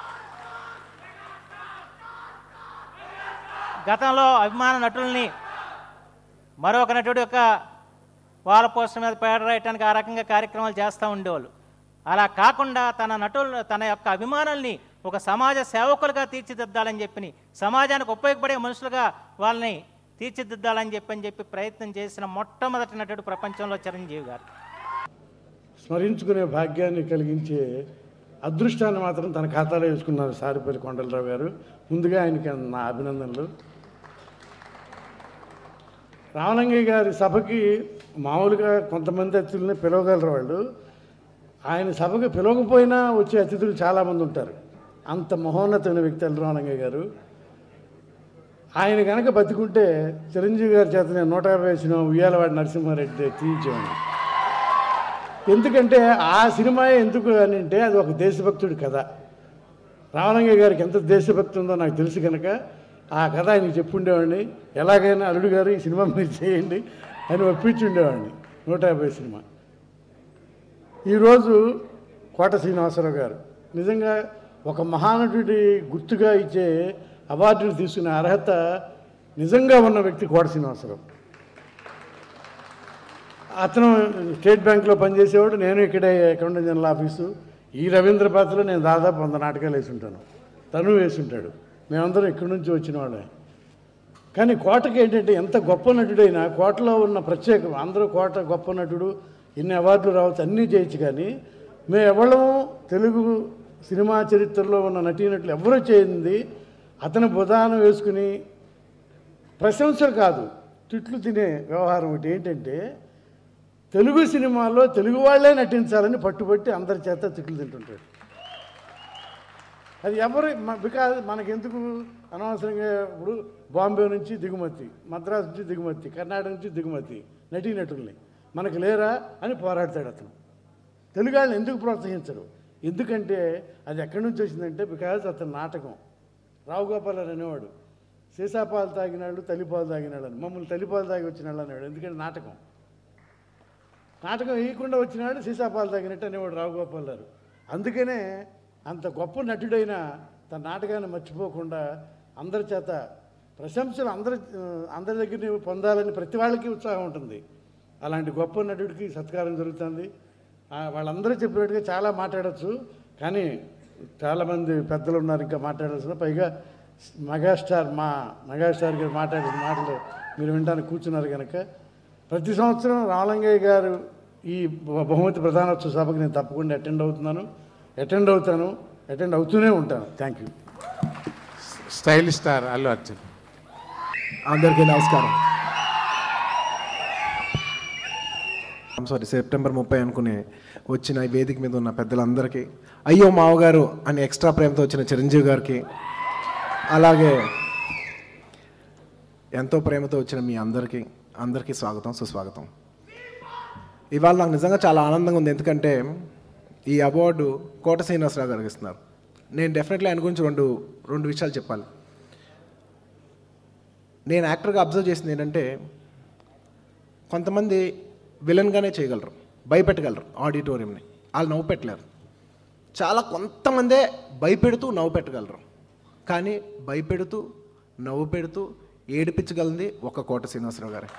[SPEAKER 17] గతంలో అభిమాన నటుల్ని మరొక నటుడు యొక్క వాళ్ళ పోస్టర్ మీద పేడ రాయటానికి ఆ రకంగా కార్యక్రమాలు చేస్తూ ఉండేవాళ్ళు అలా కాకుండా తన నటులు తన యొక్క అభిమానుల్ని ఒక సమాజ సేవకులుగా తీర్చిదిద్దాలని చెప్పి సమాజానికి ఉపయోగపడే మనుషులుగా వాళ్ళని తీర్చిదిద్దాలని చెప్పని చెప్పి ప్రయత్నం చేసిన మొట్టమొదటి నటుడు ప్రపంచంలో చిరంజీవి గారు
[SPEAKER 18] స్మరించుకునే భాగ్యాన్ని కలిగించే అదృష్టాన్ని మాత్రం తన ఖాతాలో వేసుకున్నారు సారిపల్లి కొండలరావు గారు ముందుగా ఆయనకి నా అభినందనలు రామలింగయ్య గారి సభకి మామూలుగా కొంతమంది అతిథుల్ని పిలవగలరు వాళ్ళు ఆయన సభకు పిలవకపోయినా వచ్చే అతిథులు చాలామంది ఉంటారు అంత మహోన్నతమైన వ్యక్తి ఎల్ రామలింగయ్య గారు ఆయన కనుక బతికుంటే చిరంజీవి గారి చేత నేను నూట యాభై వేసిన ఉయ్యాలవాడి నరసింహారెడ్డి తీయించేవాడిని ఎందుకంటే ఆ సినిమా ఎందుకు అని అంటే అది ఒక దేశభక్తుడి కథ రామలింగయ్య గారికి ఎంత దేశభక్తి ఉందో నాకు తెలుసు కనుక ఆ కథ ఆయనకి చెప్పుండేవాడిని ఎలాగైనా అల్లుడు గారు ఈ సినిమా మీరు చేయండి అని ఒప్పించి ఉండేవాడిని నూట యాభై సినిమా ఈరోజు కోట శ్రీనివాసరావు గారు నిజంగా ఒక మహానటుడి గుర్తుగా ఇచ్చే అవార్డును తీసుకునే అర్హత నిజంగా ఉన్న వ్యక్తి కోట శ్రీనివాసరావు అతను స్టేట్ బ్యాంక్లో పనిచేసేవాడు నేను ఇక్కడే అకౌంటెంట్ జనరల్ ఆఫీసు ఈ రవీంద్ర పాత్రలో నేను దాదాపు వంద నాటకాలు వేసి ఉంటాను తను వేసి ఉంటాడు మేమందరం ఇక్కడి నుంచి వచ్చిన వాళ్ళే కానీ కోటకి ఏంటంటే ఎంత గొప్ప నటుడైనా కోటలో ఉన్న ప్రత్యేకం అందరూ కోట గొప్ప నటుడు ఇన్ని అవార్డులు రావచ్చు అన్నీ చేయొచ్చు కానీ మేము ఎవళ్ళము తెలుగు సినిమా చరిత్రలో ఉన్న నటీనటులు ఎవరూ చేయింది అతను బుధాన వేసుకుని ప్రశంసలు కాదు తిట్లు తినే వ్యవహారం ఒకటి ఏంటంటే తెలుగు సినిమాలో తెలుగు వాళ్ళే నటించాలని పట్టుబట్టి అందరి చేత తిట్లు తింటుంటాడు అది ఎవరు బికాజ్ మనకెందుకు అనవసరంగా ఇప్పుడు బాంబే నుంచి దిగుమతి మద్రాసు నుంచి దిగుమతి కర్ణాటక నుంచి దిగుమతి నటీనటుల్ని మనకు లేరా అని పోరాడతాడు అతను తెలుగు వాళ్ళని ఎందుకు ప్రోత్సహించరు ఎందుకంటే అది ఎక్కడి నుంచి వచ్చిందంటే బికాజ్ అతని నాటకం రావు గోపాలరావు అనేవాడు సీసాపాలు తాగినాడు తల్లిపాలు తాగినాడు అని మమ్మల్ని తల్లిపాలు తాగి వచ్చినాడు అనేవాడు ఎందుకంటే నాటకం నాటకం వేయకుండా వచ్చినాడు సీసాపాలు తాగినట్టు అనేవాడు రావు గోపాలరావు అందుకనే అంత గొప్ప నటుడైన తన నాటకాన్ని మర్చిపోకుండా అందరి చేత ప్రశంసలు అందరి అందరి దగ్గర పొందాలని ప్రతి వాళ్ళకి ఉత్సాహం ఉంటుంది అలాంటి గొప్ప నటుడికి సత్కారం జరుగుతుంది ఆ, వాళ్ళందరూ చెప్పినట్టుగా చాలా మాట్లాడచ్చు కానీ చాలామంది పెద్దలు ఉన్నారు ఇంకా మాట్లాడాల్సిన పైగా మెగాస్టార్ మా మెగాస్టార్ గారు మాట్లాడిన మాటలు మీరు వినడానికి కూర్చున్నారు కనుక ప్రతి సంవత్సరం రామలింగయ్య గారు ఈ బహు- బహుమతి ప్రధానోత్సవ సభకు నేను తప్పకుండా అటెండ్ అవుతున్నాను అటెండ్ అవుతాను అటెండ్ అవుతూనే ఉంటాను thank you
[SPEAKER 12] style star Allu Arjun
[SPEAKER 19] అందరికీ నమస్కారం సారీ సెప్టెంబర్ ముప్పై అనుకునే వచ్చిన ఈ వేదిక మీద ఉన్న పెద్దలందరికీ అయ్యో మావగారు అని ఎక్స్ట్రా ప్రేమతో వచ్చిన చిరంజీవి గారికి అలాగే ఎంతో ప్రేమతో వచ్చిన మీ అందరికీ అందరికీ స్వాగతం సుస్వాగతం ఇవాళ నాకు నిజంగా చాలా ఆనందంగా ఉంది ఎందుకంటే ఈ అవార్డు కోట శ్రీనివాసరావు గారికి ఇస్తున్నారు నేను డెఫినెట్లీ ఆయన గురించి రెండు రెండు విషయాలు చెప్పాలి నేను యాక్టర్గా అబ్జర్వ్ చేసింది ఏంటంటే కొంతమంది విలన్గానే చేయగలరు భయపెట్టగలరు ఆడిటోరియంని వాళ్ళు నవ్వు పెట్టలేరు చాలా కొంతమందే భయపెడుతూ నవ్వు పెట్టగలరు కానీ భయపెడుతూ నవ్వు పెడుతూ ఏడిపించగలింది ఒక కోట శ్రీనివాసరావు గారే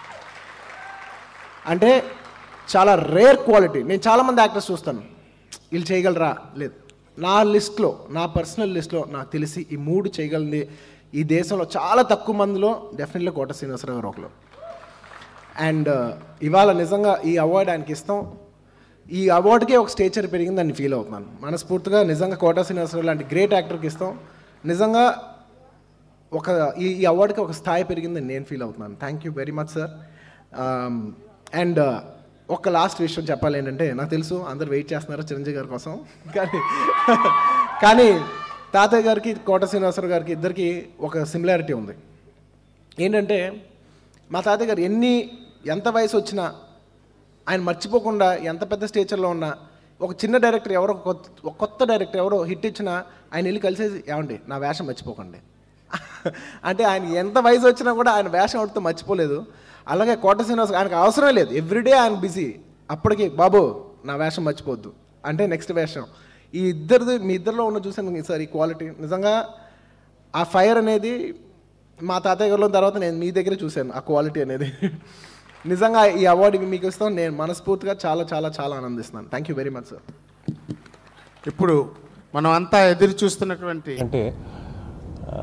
[SPEAKER 19] అంటే చాలా రేర్ క్వాలిటీ నేను చాలామంది యాక్టర్స్ చూస్తాను వీళ్ళు చేయగలరా లేదు నా లిస్ట్లో నా పర్సనల్ లిస్ట్లో నాకు తెలిసి ఈ మూడు చేయగలింది ఈ దేశంలో చాలా తక్కువ మందిలో డెఫినెట్లీ కోట శ్రీనివాసరావు గారు ఒకరు అండ్ ఇవాళ నిజంగా ఈ అవార్డు ఆయనకి ఇస్తాం ఈ అవార్డుకే ఒక స్టేచర్ పెరిగిందని ఫీల్ అవుతున్నాను మనస్ఫూర్తిగా నిజంగా కోట శ్రీనివాసరావు లాంటి గ్రేట్ యాక్టర్కి ఇస్తాం నిజంగా ఒక ఈ ఈ అవార్డుకి ఒక స్థాయి పెరిగిందని నేను ఫీల్ అవుతున్నాను thank you very much sir and ఒక లాస్ట్ విషయం చెప్పాలి ఏంటంటే నాకు తెలుసు అందరు వెయిట్ చేస్తున్నారు చిరంజీవి గారి కోసం కానీ కానీ తాతయ్య గారికి కోట శ్రీనివాసరావు గారికి ఇద్దరికి ఒక సిమిలారిటీ ఉంది ఏంటంటే మా తాతయ్య గారు ఎన్ని ఎంత వయసు వచ్చినా ఆయన మర్చిపోకుండా ఎంత పెద్ద స్టేచర్లో ఉన్నా ఒక చిన్న డైరెక్టర్ ఎవరో కొత్త ఒక కొత్త డైరెక్టర్ ఎవరో హిట్ ఇచ్చినా ఆయన వెళ్ళి కలిసేసి ఏమండి నా వేషం మర్చిపోకండి అంటే ఆయన ఎంత వయసు వచ్చినా కూడా ఆయన వేషం ఆడుతూ మర్చిపోలేదు అలాగే కోట శ్రీనివాస్ ఆయనకు అవసరం లేదు ఎవ్రీడే ఆయన బిజీ అప్పటికి బాబు నా వేషం మర్చిపోవద్దు అంటే నెక్స్ట్ వేషం ఈ ఇద్దరిది మీ ఇద్దరిలో ఉన్న చూసాను సార్ ఈ క్వాలిటీ నిజంగా ఆ ఫైర్ అనేది మా తాతయ్య గారిలో తర్వాత నేను మీ దగ్గర చూశాను ఆ క్వాలిటీ అనేది నిజంగా ఈ అవార్డు మీకు ఇస్తాం నేను మనస్ఫూర్తిగా చాలా చాలా చాలా ఆనందిస్తున్నాను thank you very much sir
[SPEAKER 12] ఇప్పుడు మనం అంతా ఎదురు చూస్తున్నటువంటి
[SPEAKER 20] అంటే ఆ,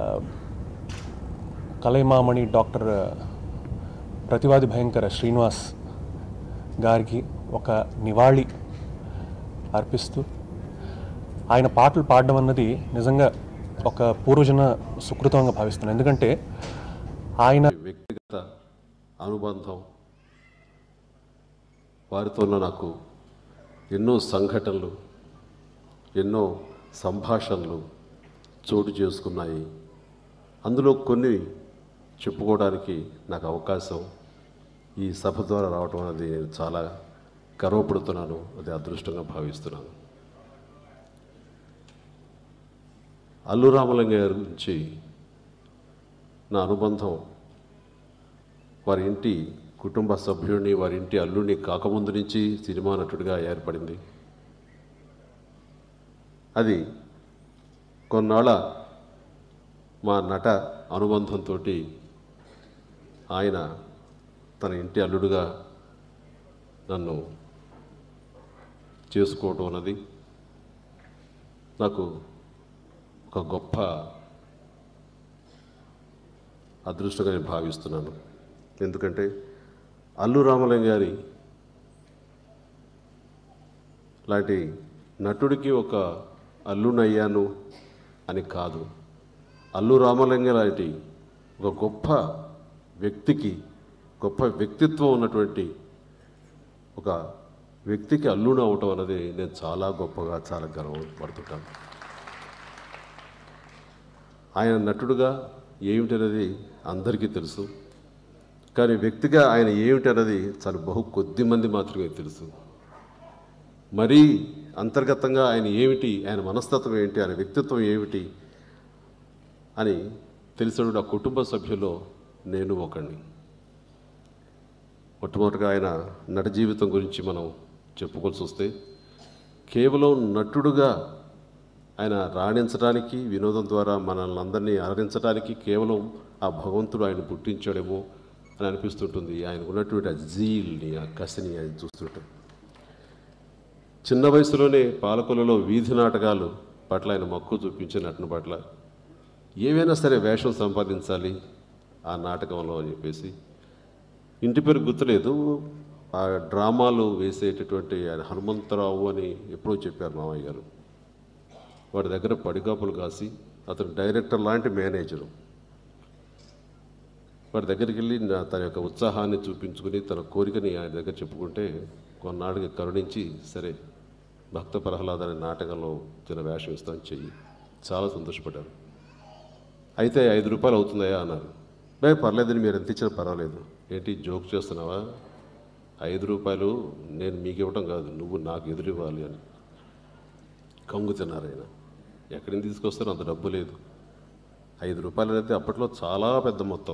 [SPEAKER 20] కలైమామణి డాక్టర్ ప్రతివాది భయంకర శ్రీనివాస్ గారికి ఒక నివాళి అర్పిస్తూ ఆయన పాటలు పాడడం అన్నది నిజంగా ఒక పూర్వజన సుకృతంగా భావిస్తున్నాను ఎందుకంటే ఆయన
[SPEAKER 21] వ్యక్తిగత అనుబంధం వారితో నాకు ఎన్నో సంఘటనలు ఎన్నో సంభాషణలు చోటు చేసుకున్నాయి అందులో కొన్ని చెప్పుకోవడానికి నాకు అవకాశం ఈ సభ ద్వారా రావడం అనేది నేను చాలా గర్వపడుతున్నాను అది అదృష్టంగా భావిస్తున్నాను అల్లు రామలింగ గారి గురించి నా అనుబంధం వారి ఇంటి కుటుంబ సభ్యుడిని వారి ఇంటి అల్లుడిని కాకముందు నుంచి సినిమా నటుడిగా ఏర్పడింది అది కొన్నాళ్ళ మా నట అనుబంధంతో ఆయన తన ఇంటి అల్లుడుగా నన్ను చేసుకోవటం అన్నది నాకు ఒక గొప్ప అదృష్టంగా నేను భావిస్తున్నాను ఎందుకంటే అల్లు రామలింగ గారి లాంటి నటుడికి ఒక అల్లునయ్యాను అని కాదు అల్లు రామలింగ లాంటి ఒక గొప్ప వ్యక్తికి గొప్ప వ్యక్తిత్వం ఉన్నటువంటి ఒక వ్యక్తికి అల్లుడు అవటం అనేది నేను చాలా గొప్పగా చాలా గర్వపడుతుంటాను ఆయన నటుడుగా ఏమిటనేది అందరికీ తెలుసు కానీ వ్యక్తిగా ఆయన ఏమిటన్నది చాలా బహు కొద్ది మంది మాత్రమే తెలుసు మరీ అంతర్గతంగా ఆయన ఏమిటి ఆయన మనస్తత్వం ఏంటి ఆయన వ్యక్తిత్వం ఏమిటి అని తెలిసిన ఆ కుటుంబ సభ్యుల్లో నేను ఒకడిని మొట్టమొదటిగా ఆయన నట జీవితం గురించి మనం చెప్పుకోవాల్సి వస్తే కేవలం నటుడుగా ఆయన రాణించడానికి వినోదం ద్వారా మనల్ని అందరినీ అలరించడానికి కేవలం ఆ భగవంతుడు ఆయన పుట్టించాడేమో అని అనిపిస్తుంటుంది ఆయనకు ఉన్నటువంటి ఆ జీల్ని ఆ కసిని ఆయన చూస్తుంటాం చిన్న వయసులోనే పాలకొల్లులో వీధి నాటకాలు పట్ల ఆయన మక్కువ చూపించే నటన పట్ల ఏవైనా సరే వేషం సంపాదించాలి ఆ నాటకంలో అని చెప్పేసి ఇంటి పేరు గుర్తులేదు ఆ డ్రామాలు వేసేటటువంటి ఆయన హనుమంతరావు అని ఎప్పుడో చెప్పారు మామయ్య గారు వాడి దగ్గర పడిగాపులు కాసి అతను డైరెక్టర్ లాంటి మేనేజరు వాడి దగ్గరికి వెళ్ళి నా- తన యొక్క ఉత్సాహాన్ని చూపించుకుని తన కోరికని ఆయన దగ్గర చెప్పుకుంటే కొన్నాళ్ళకి కరుణించి సరే భక్త ప్రహ్లాద అనే నాటకంలో చిన్న వేషం ఇస్తాను చెయ్యి చాలా సంతోషపడ్డారు అయితే ఐదు రూపాయలు అవుతుందయా అన్నారు బే పర్లేదని మీరు ఎంత ఇచ్చినా పర్వాలేదు ఏంటి జోక్ చేస్తున్నావా ఐదు రూపాయలు నేను మీకు ఇవ్వటం కాదు నువ్వు నాకు ఎదురు ఇవ్వాలి అని కంగు తిన్నారు ఆయన ఎక్కడి నుంచి తీసుకొస్తారో అంత డబ్బు లేదు ఐదు రూపాయలు అయితే అప్పట్లో చాలా పెద్ద మొత్తం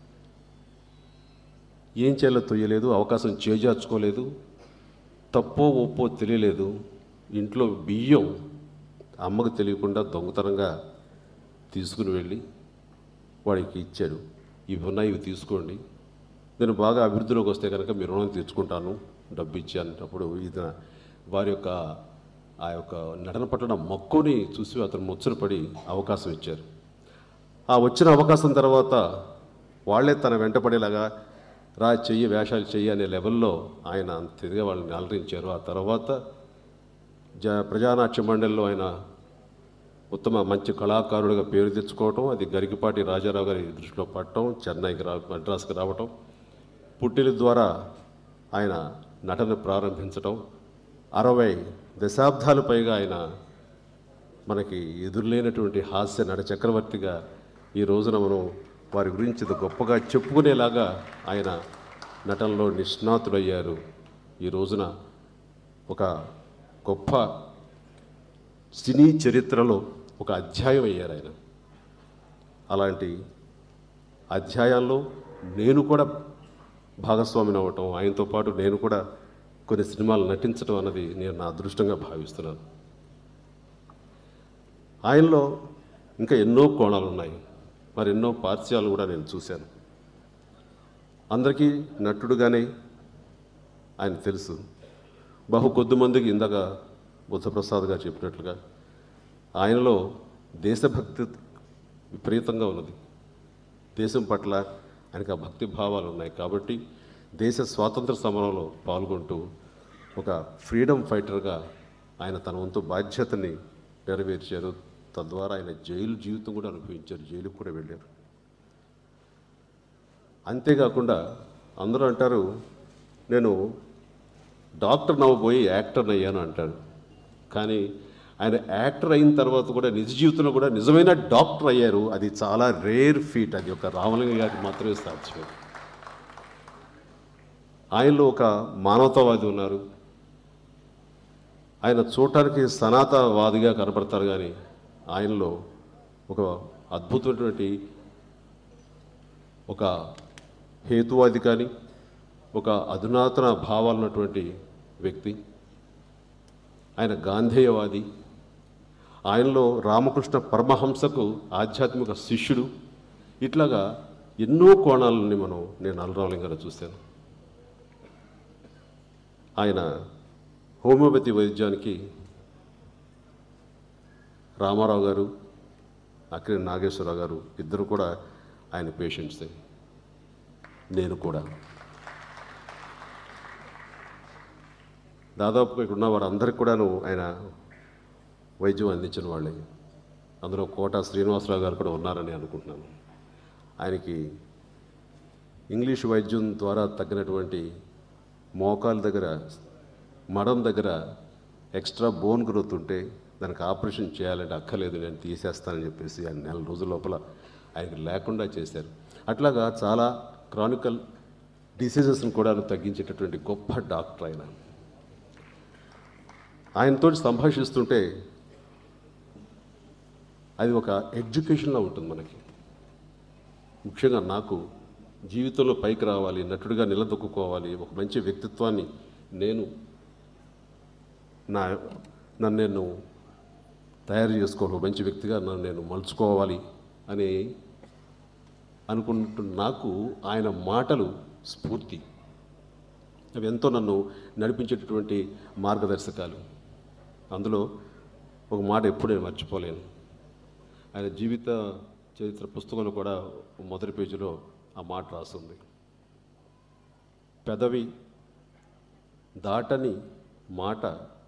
[SPEAKER 21] ఏం చేయాలో తొయ్యలేదు అవకాశం చేజార్చుకోలేదు తప్పో ఒప్పో తెలియలేదు ఇంట్లో బియ్యం అమ్మకు తెలియకుండా దొంగతనంగా తీసుకుని వెళ్ళి వాడికి ఇచ్చాడు ఇవి ఉన్నాయి ఇవి తీసుకోండి నేను బాగా అభివృద్ధిలోకి వస్తే కనుక మీ రుణం తీర్చుకుంటాను డబ్బు ఇచ్చి అన్నప్పుడు ఇది వారి యొక్క ఆ యొక్క నటన పట్ల మక్కువని చూసి అతను ముచ్చటపడి అవకాశం ఇచ్చారు ఆ వచ్చిన అవకాశం తర్వాత వాళ్ళే తన వెంటపడేలాగా రా చెయ్యి వేషాలు చెయ్యి అనే లెవెల్లో ఆయన అంత ఇదిగా వాళ్ళని అలరించారు ఆ తర్వాత జ ప్రజానాట్య మండలిలో ఆయన ఉత్తమ మంచి కళాకారుడిగా పేరు తెచ్చుకోవటం అది గరికపాటి రాజారావు గారి దృష్టిలో పడటం చెన్నైకి రా మద్రాసుకి రావటం పుట్టిన ద్వారా ఆయన నటన ప్రారంభించటం అరవై దశాబ్దాలు పైగా ఆయన మనకి ఎదురులేనటువంటి హాస్య నట చక్రవర్తిగా ఈ రోజున మనం వారి గురించి ఇది గొప్పగా చెప్పుకునేలాగా ఆయన నటనలో నిష్ణాతుడయ్యారు ఈ రోజున ఒక గొప్ప సినీ చరిత్రలో ఒక అధ్యాయం అయ్యారు ఆయన అలాంటి అధ్యాయాల్లో నేను కూడా భాగస్వామిని అవ్వటం ఆయనతో పాటు నేను కూడా కొన్ని సినిమాలు నటించడం అన్నది నేను నా అదృష్టంగా భావిస్తున్నాను ఆయనలో ఇంకా ఎన్నో కోణాలు ఉన్నాయి మరి ఎన్నో పార్శ్యాలు కూడా నేను చూశాను అందరికీ నటుడుగానే ఆయన తెలుసు బహు కొద్ది మందికి ఇందాక బుద్ధప్రసాద్ గారు చెప్పినట్లుగా ఆయనలో దేశభక్తి విపరీతంగా ఉన్నది దేశం పట్ల ఆయనకు ఆ భక్తి భావాలు ఉన్నాయి కాబట్టి దేశ స్వాతంత్ర సమరంలో పాల్గొంటూ ఒక ఫ్రీడమ్ ఫైటర్గా ఆయన తన వంతు బాధ్యతని నెరవేర్చారు తద్వారా ఆయన జైలు జీవితం కూడా అనుభవించారు జైలుకు కూడా వెళ్ళారు అంతేకాకుండా అందరూ అంటారు నేను డాక్టర్ నవ్వబోయి యాక్టర్ అయ్యాను అంటాడు కానీ ఆయన యాక్టర్ అయిన తర్వాత కూడా నిజ జీవితంలో కూడా నిజమైన డాక్టర్ అయ్యారు అది చాలా రేర్ ఫీట్ అది ఒక రామలింగ గారికి మాత్రమే సాధ్యం ఆయనలో ఒక మానవతావాది ఉన్నారు ఆయన చూడటానికి సనాతనవాదిగా కనపడతారు కానీ ఆయనలో ఒక అద్భుతమైనటువంటి ఒక హేతువాది కానీ ఒక అధునాతన భావాలు ఉన్నటువంటి వ్యక్తి ఆయన గాంధేయవాది ఆయనలో రామకృష్ణ పరమహంసకు ఆధ్యాత్మిక శిష్యుడు ఇట్లాగా ఎన్నో కోణాలని మనం నేను అలరావలింగారు చూశాను ఆయన హోమియోపతి వైద్యానికి రామారావు గారు అక్కిరి నాగేశ్వరరావు గారు ఇద్దరు కూడా ఆయన పేషెంట్సే నేను కూడా దాదాపుగా ఇక్కడ ఉన్న వారందరికీ కూడాను ఆయన వైద్యం అందించిన వాళ్ళే అందులో కోట శ్రీనివాసరావు గారు కూడా ఉన్నారని అనుకుంటున్నాను ఆయనకి ఇంగ్లీష్ వైద్యం ద్వారా తగ్గినటువంటి మోకాల దగ్గర మడం దగ్గర ఎక్స్ట్రా బోన్ గ్రోత్ ఉంటే దానికి ఆపరేషన్ చేయాలంటే అక్కర్లేదు నేను తీసేస్తానని చెప్పేసి ఆయన నెల రోజుల లోపల ఆయనకి లేకుండా చేశారు అట్లాగా చాలా క్రానికల్ డిసీజెస్ని కూడా తగ్గించేటటువంటి గొప్ప డాక్టర్ ఆయన ఆయనతో సంభాషిస్తుంటే అది ఒక ఎడ్యుకేషన్లో ఉంటుంది మనకి ముఖ్యంగా నాకు జీవితంలో పైకి రావాలి నటుడిగా నిలదొక్కుకోవాలి ఒక మంచి వ్యక్తిత్వాన్ని నేను నా నన్ను నేను తయారు చేసుకోవాలి ఒక మంచి వ్యక్తిగా నన్ను నేను మలుచుకోవాలి అని అనుకుంటున్న నాకు ఆయన మాటలు స్ఫూర్తి అవి ఎంతో నన్ను నడిపించేటటువంటి మార్గదర్శకాలు అందులో ఒక మాట ఎప్పుడూ నేను మర్చిపోలేను ఆయన జీవిత చరిత్ర పుస్తకంలో కూడా మొదటి పేజీలో ఆ మాట రాస్తుంది పెదవి దాటని మాట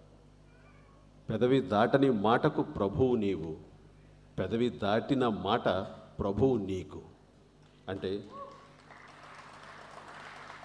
[SPEAKER 21] పెదవి దాటని మాటకు ప్రభువు నీవు పెదవి దాటిన మాట ప్రభువు నీకు అంటే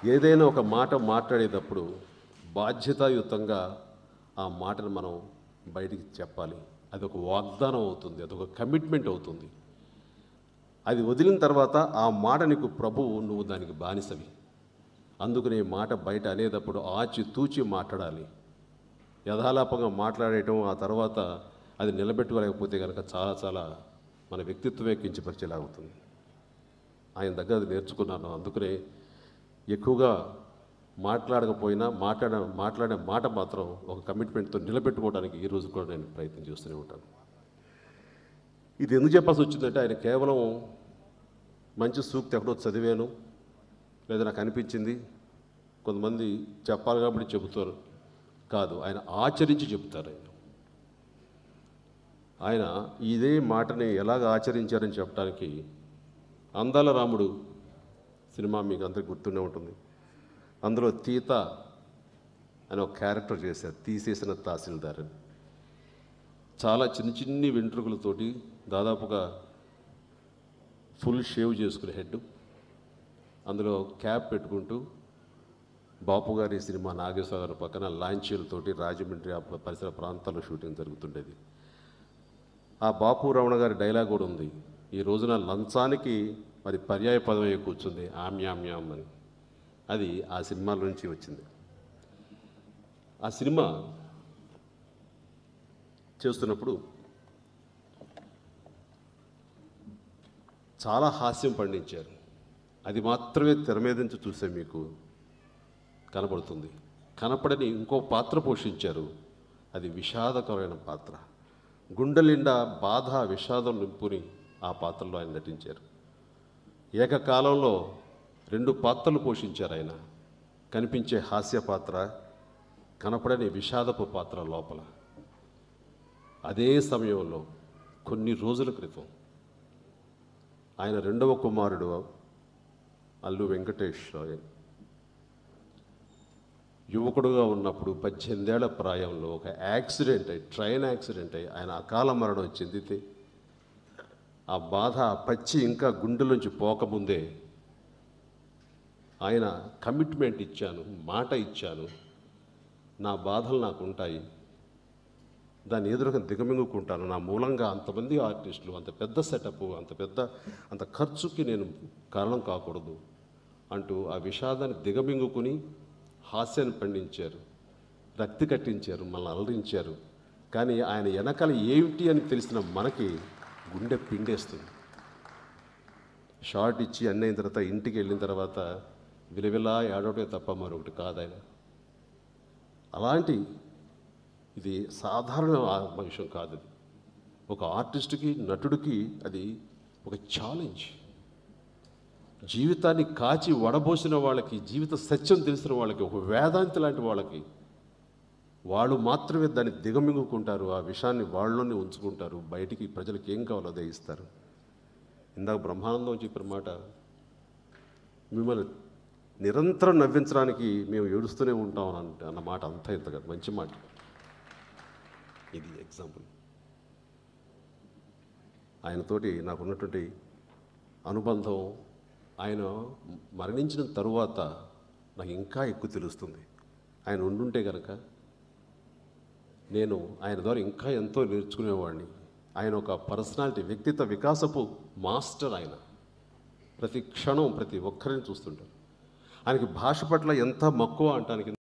[SPEAKER 21] ఏదైనా ఒక మాట మాట్లాడేటప్పుడు బాధ్యతాయుతంగా ఆ మాటను మనం బయటికి చెప్పాలి అది ఒక వాగ్దానం అవుతుంది అది ఒక కమిట్మెంట్ అవుతుంది అది వదిలిన తర్వాత ఆ మాట నీకు ప్రభువు నువ్వు దానికి బానిసవి అందుకని ఈ మాట బయట అనేటప్పుడు ఆచి తూచి మాట్లాడాలి యథాలాపంగా మాట్లాడేయటం ఆ తర్వాత అది నిలబెట్టుకోలేకపోతే కనుక చాలా చాలా మన వ్యక్తిత్వమే కించపరిచేలా అవుతుంది ఆయన దగ్గర అది నేర్చుకున్నాను అందుకనే ఎక్కువగా మాట్లాడకపోయినా మాట్లాడ మాట్లాడే మాట మాత్రం ఒక కమిట్మెంట్తో నిలబెట్టుకోవడానికి ఈ రోజు కూడా నేను ప్రయత్నం చేస్తూనే ఉంటాను ఇది ఎందుకు చెప్పాల్సి వచ్చిందంటే ఆయన కేవలం మంచి సూక్తి ఎక్కడో చదివాను లేదా నాకు అనిపించింది కొంతమంది చెప్పాలి కాబట్టి చెబుతారు కాదు ఆయన ఆచరించి చెబుతారు ఆయన ఆయన ఇదే మాటని ఎలాగ ఆచరించారని చెప్పడానికి అందాల రాముడు సినిమా మీకు అందరికి గుర్తుండే ఉంటుంది అందులో తీత అని ఒక క్యారెక్టర్ చేశారు తీసేసిన తహసీల్దార్ అని చాలా చిన్న చిన్ని వెంట్రుకలతోటి దాదాపుగా ఫుల్ షేవ్ చేసుకునే హెడ్ అందులో క్యాప్ పెట్టుకుంటూ బాపు గారి సినిమా నాగేశ్వర గారి పక్కన లాంచీలతోటి రాజమండ్రి ఆ పరిసర ప్రాంతాల్లో షూటింగ్ జరుగుతుండేది ఆ బాపు రమణ గారి డైలాగ్ కూడా ఉంది ఈ రోజున లంచానికి మరి పర్యాయ పదం అయి కూర్చుంది ఆమ్యామ్యాం అని అది ఆ సినిమాల నుంచి వచ్చింది ఆ సినిమా చేస్తున్నప్పుడు చాలా హాస్యం పండించారు అది మాత్రమే తెర మీద నుంచి చూసే మీకు కనబడుతుంది కనపడని ఇంకో పాత్ర పోషించారు అది విషాదకరమైన పాత్ర గుండెలిండా బాధ విషాదం నింపుని ఆ పాత్రలో ఆయన నటించారు ఏకకాలంలో రెండు పాత్రలు పోషించారు ఆయన కనిపించే హాస్య పాత్ర కనపడని విషాదపు పాత్ర లోపల అదే సమయంలో కొన్ని రోజుల క్రితం ఆయన రెండవ కుమారుడు అల్లు వెంకటేష్ ఆయన యువకుడుగా ఉన్నప్పుడు పద్దెనిమిదేళ్ల ప్రాయంలో ఒక యాక్సిడెంట్ అయి ట్రైన్ యాక్సిడెంట్ అయి ఆయన అకాల మరణం చెందితే ఆ బాధ ఆ పచ్చి ఇంకా గుండెలోంచి పోకముందే ఆయన కమిట్మెంట్ ఇచ్చాను మాట ఇచ్చాను నా బాధలు నాకు ఉంటాయి దాన్ని ఎదురుగా దిగమింగుకుంటాను నా మూలంగా అంతమంది ఆర్టిస్టులు అంత పెద్ద సెటప్ అంత పెద్ద అంత ఖర్చుకి నేను కారణం కాకూడదు అంటూ ఆ విషాదాన్ని దిగమింగుకుని హాస్యాన్ని పండించారు రక్తి కట్టించారు మనల్ని అలరించారు కానీ ఆయన వెనకాల ఏమిటి అని తెలిసిన మనకి గుండె పిండేస్తుంది షార్ట్ ఇచ్చి అన్నీ అయిన తర్వాత ఇంటికి వెళ్ళిన తర్వాత విలవిలా ఏడవటే తప్ప మరొకటి కాదు ఆయన అలాంటి ఇది సాధారణ ఆ- విషయం కాదు అది ఒక ఆర్టిస్ట్కి నటుడికి అది ఒక ఛాలెంజ్ జీవితాన్ని కాచి వడబోసిన వాళ్ళకి జీవిత సత్యం తెలిసిన వాళ్ళకి ఒక వేదాంతి లాంటి వాళ్ళకి వాళ్ళు మాత్రమే దాన్ని దిగమింగుకుంటారు ఆ విషయాన్ని వాళ్ళలోనే ఉంచుకుంటారు బయటికి ప్రజలకు ఏం కావాలో అదే ఇస్తారు ఇందాక బ్రహ్మానందం చెప్పిన మాట మిమ్మల్ని నిరంతరం నవ్వించడానికి మేము ఏడుస్తూనే ఉంటాం అని అంటే అన్న మాట అంతా ఇంత కాదు మంచి మాట ఇది ఎగ్జాంపుల్ ఆయనతోటి నాకు ఉన్నటువంటి అనుబంధం ఆయన మరణించిన తరువాత నాకు ఇంకా ఎక్కువ తెలుస్తుంది ఆయన ఉండుంటే కనుక నేను ఆయన ద్వారా ఇంకా ఎంతో నేర్చుకునేవాడిని ఆయన ఒక పర్సనాలిటీ వ్యక్తిత్వ వికాసపు మాస్టర్ ఆయన ప్రతి క్షణం ప్రతి ఒక్కరిని చూస్తుంటారు ఆయనకి భాష పట్ల ఎంత మక్కువ అంటానికి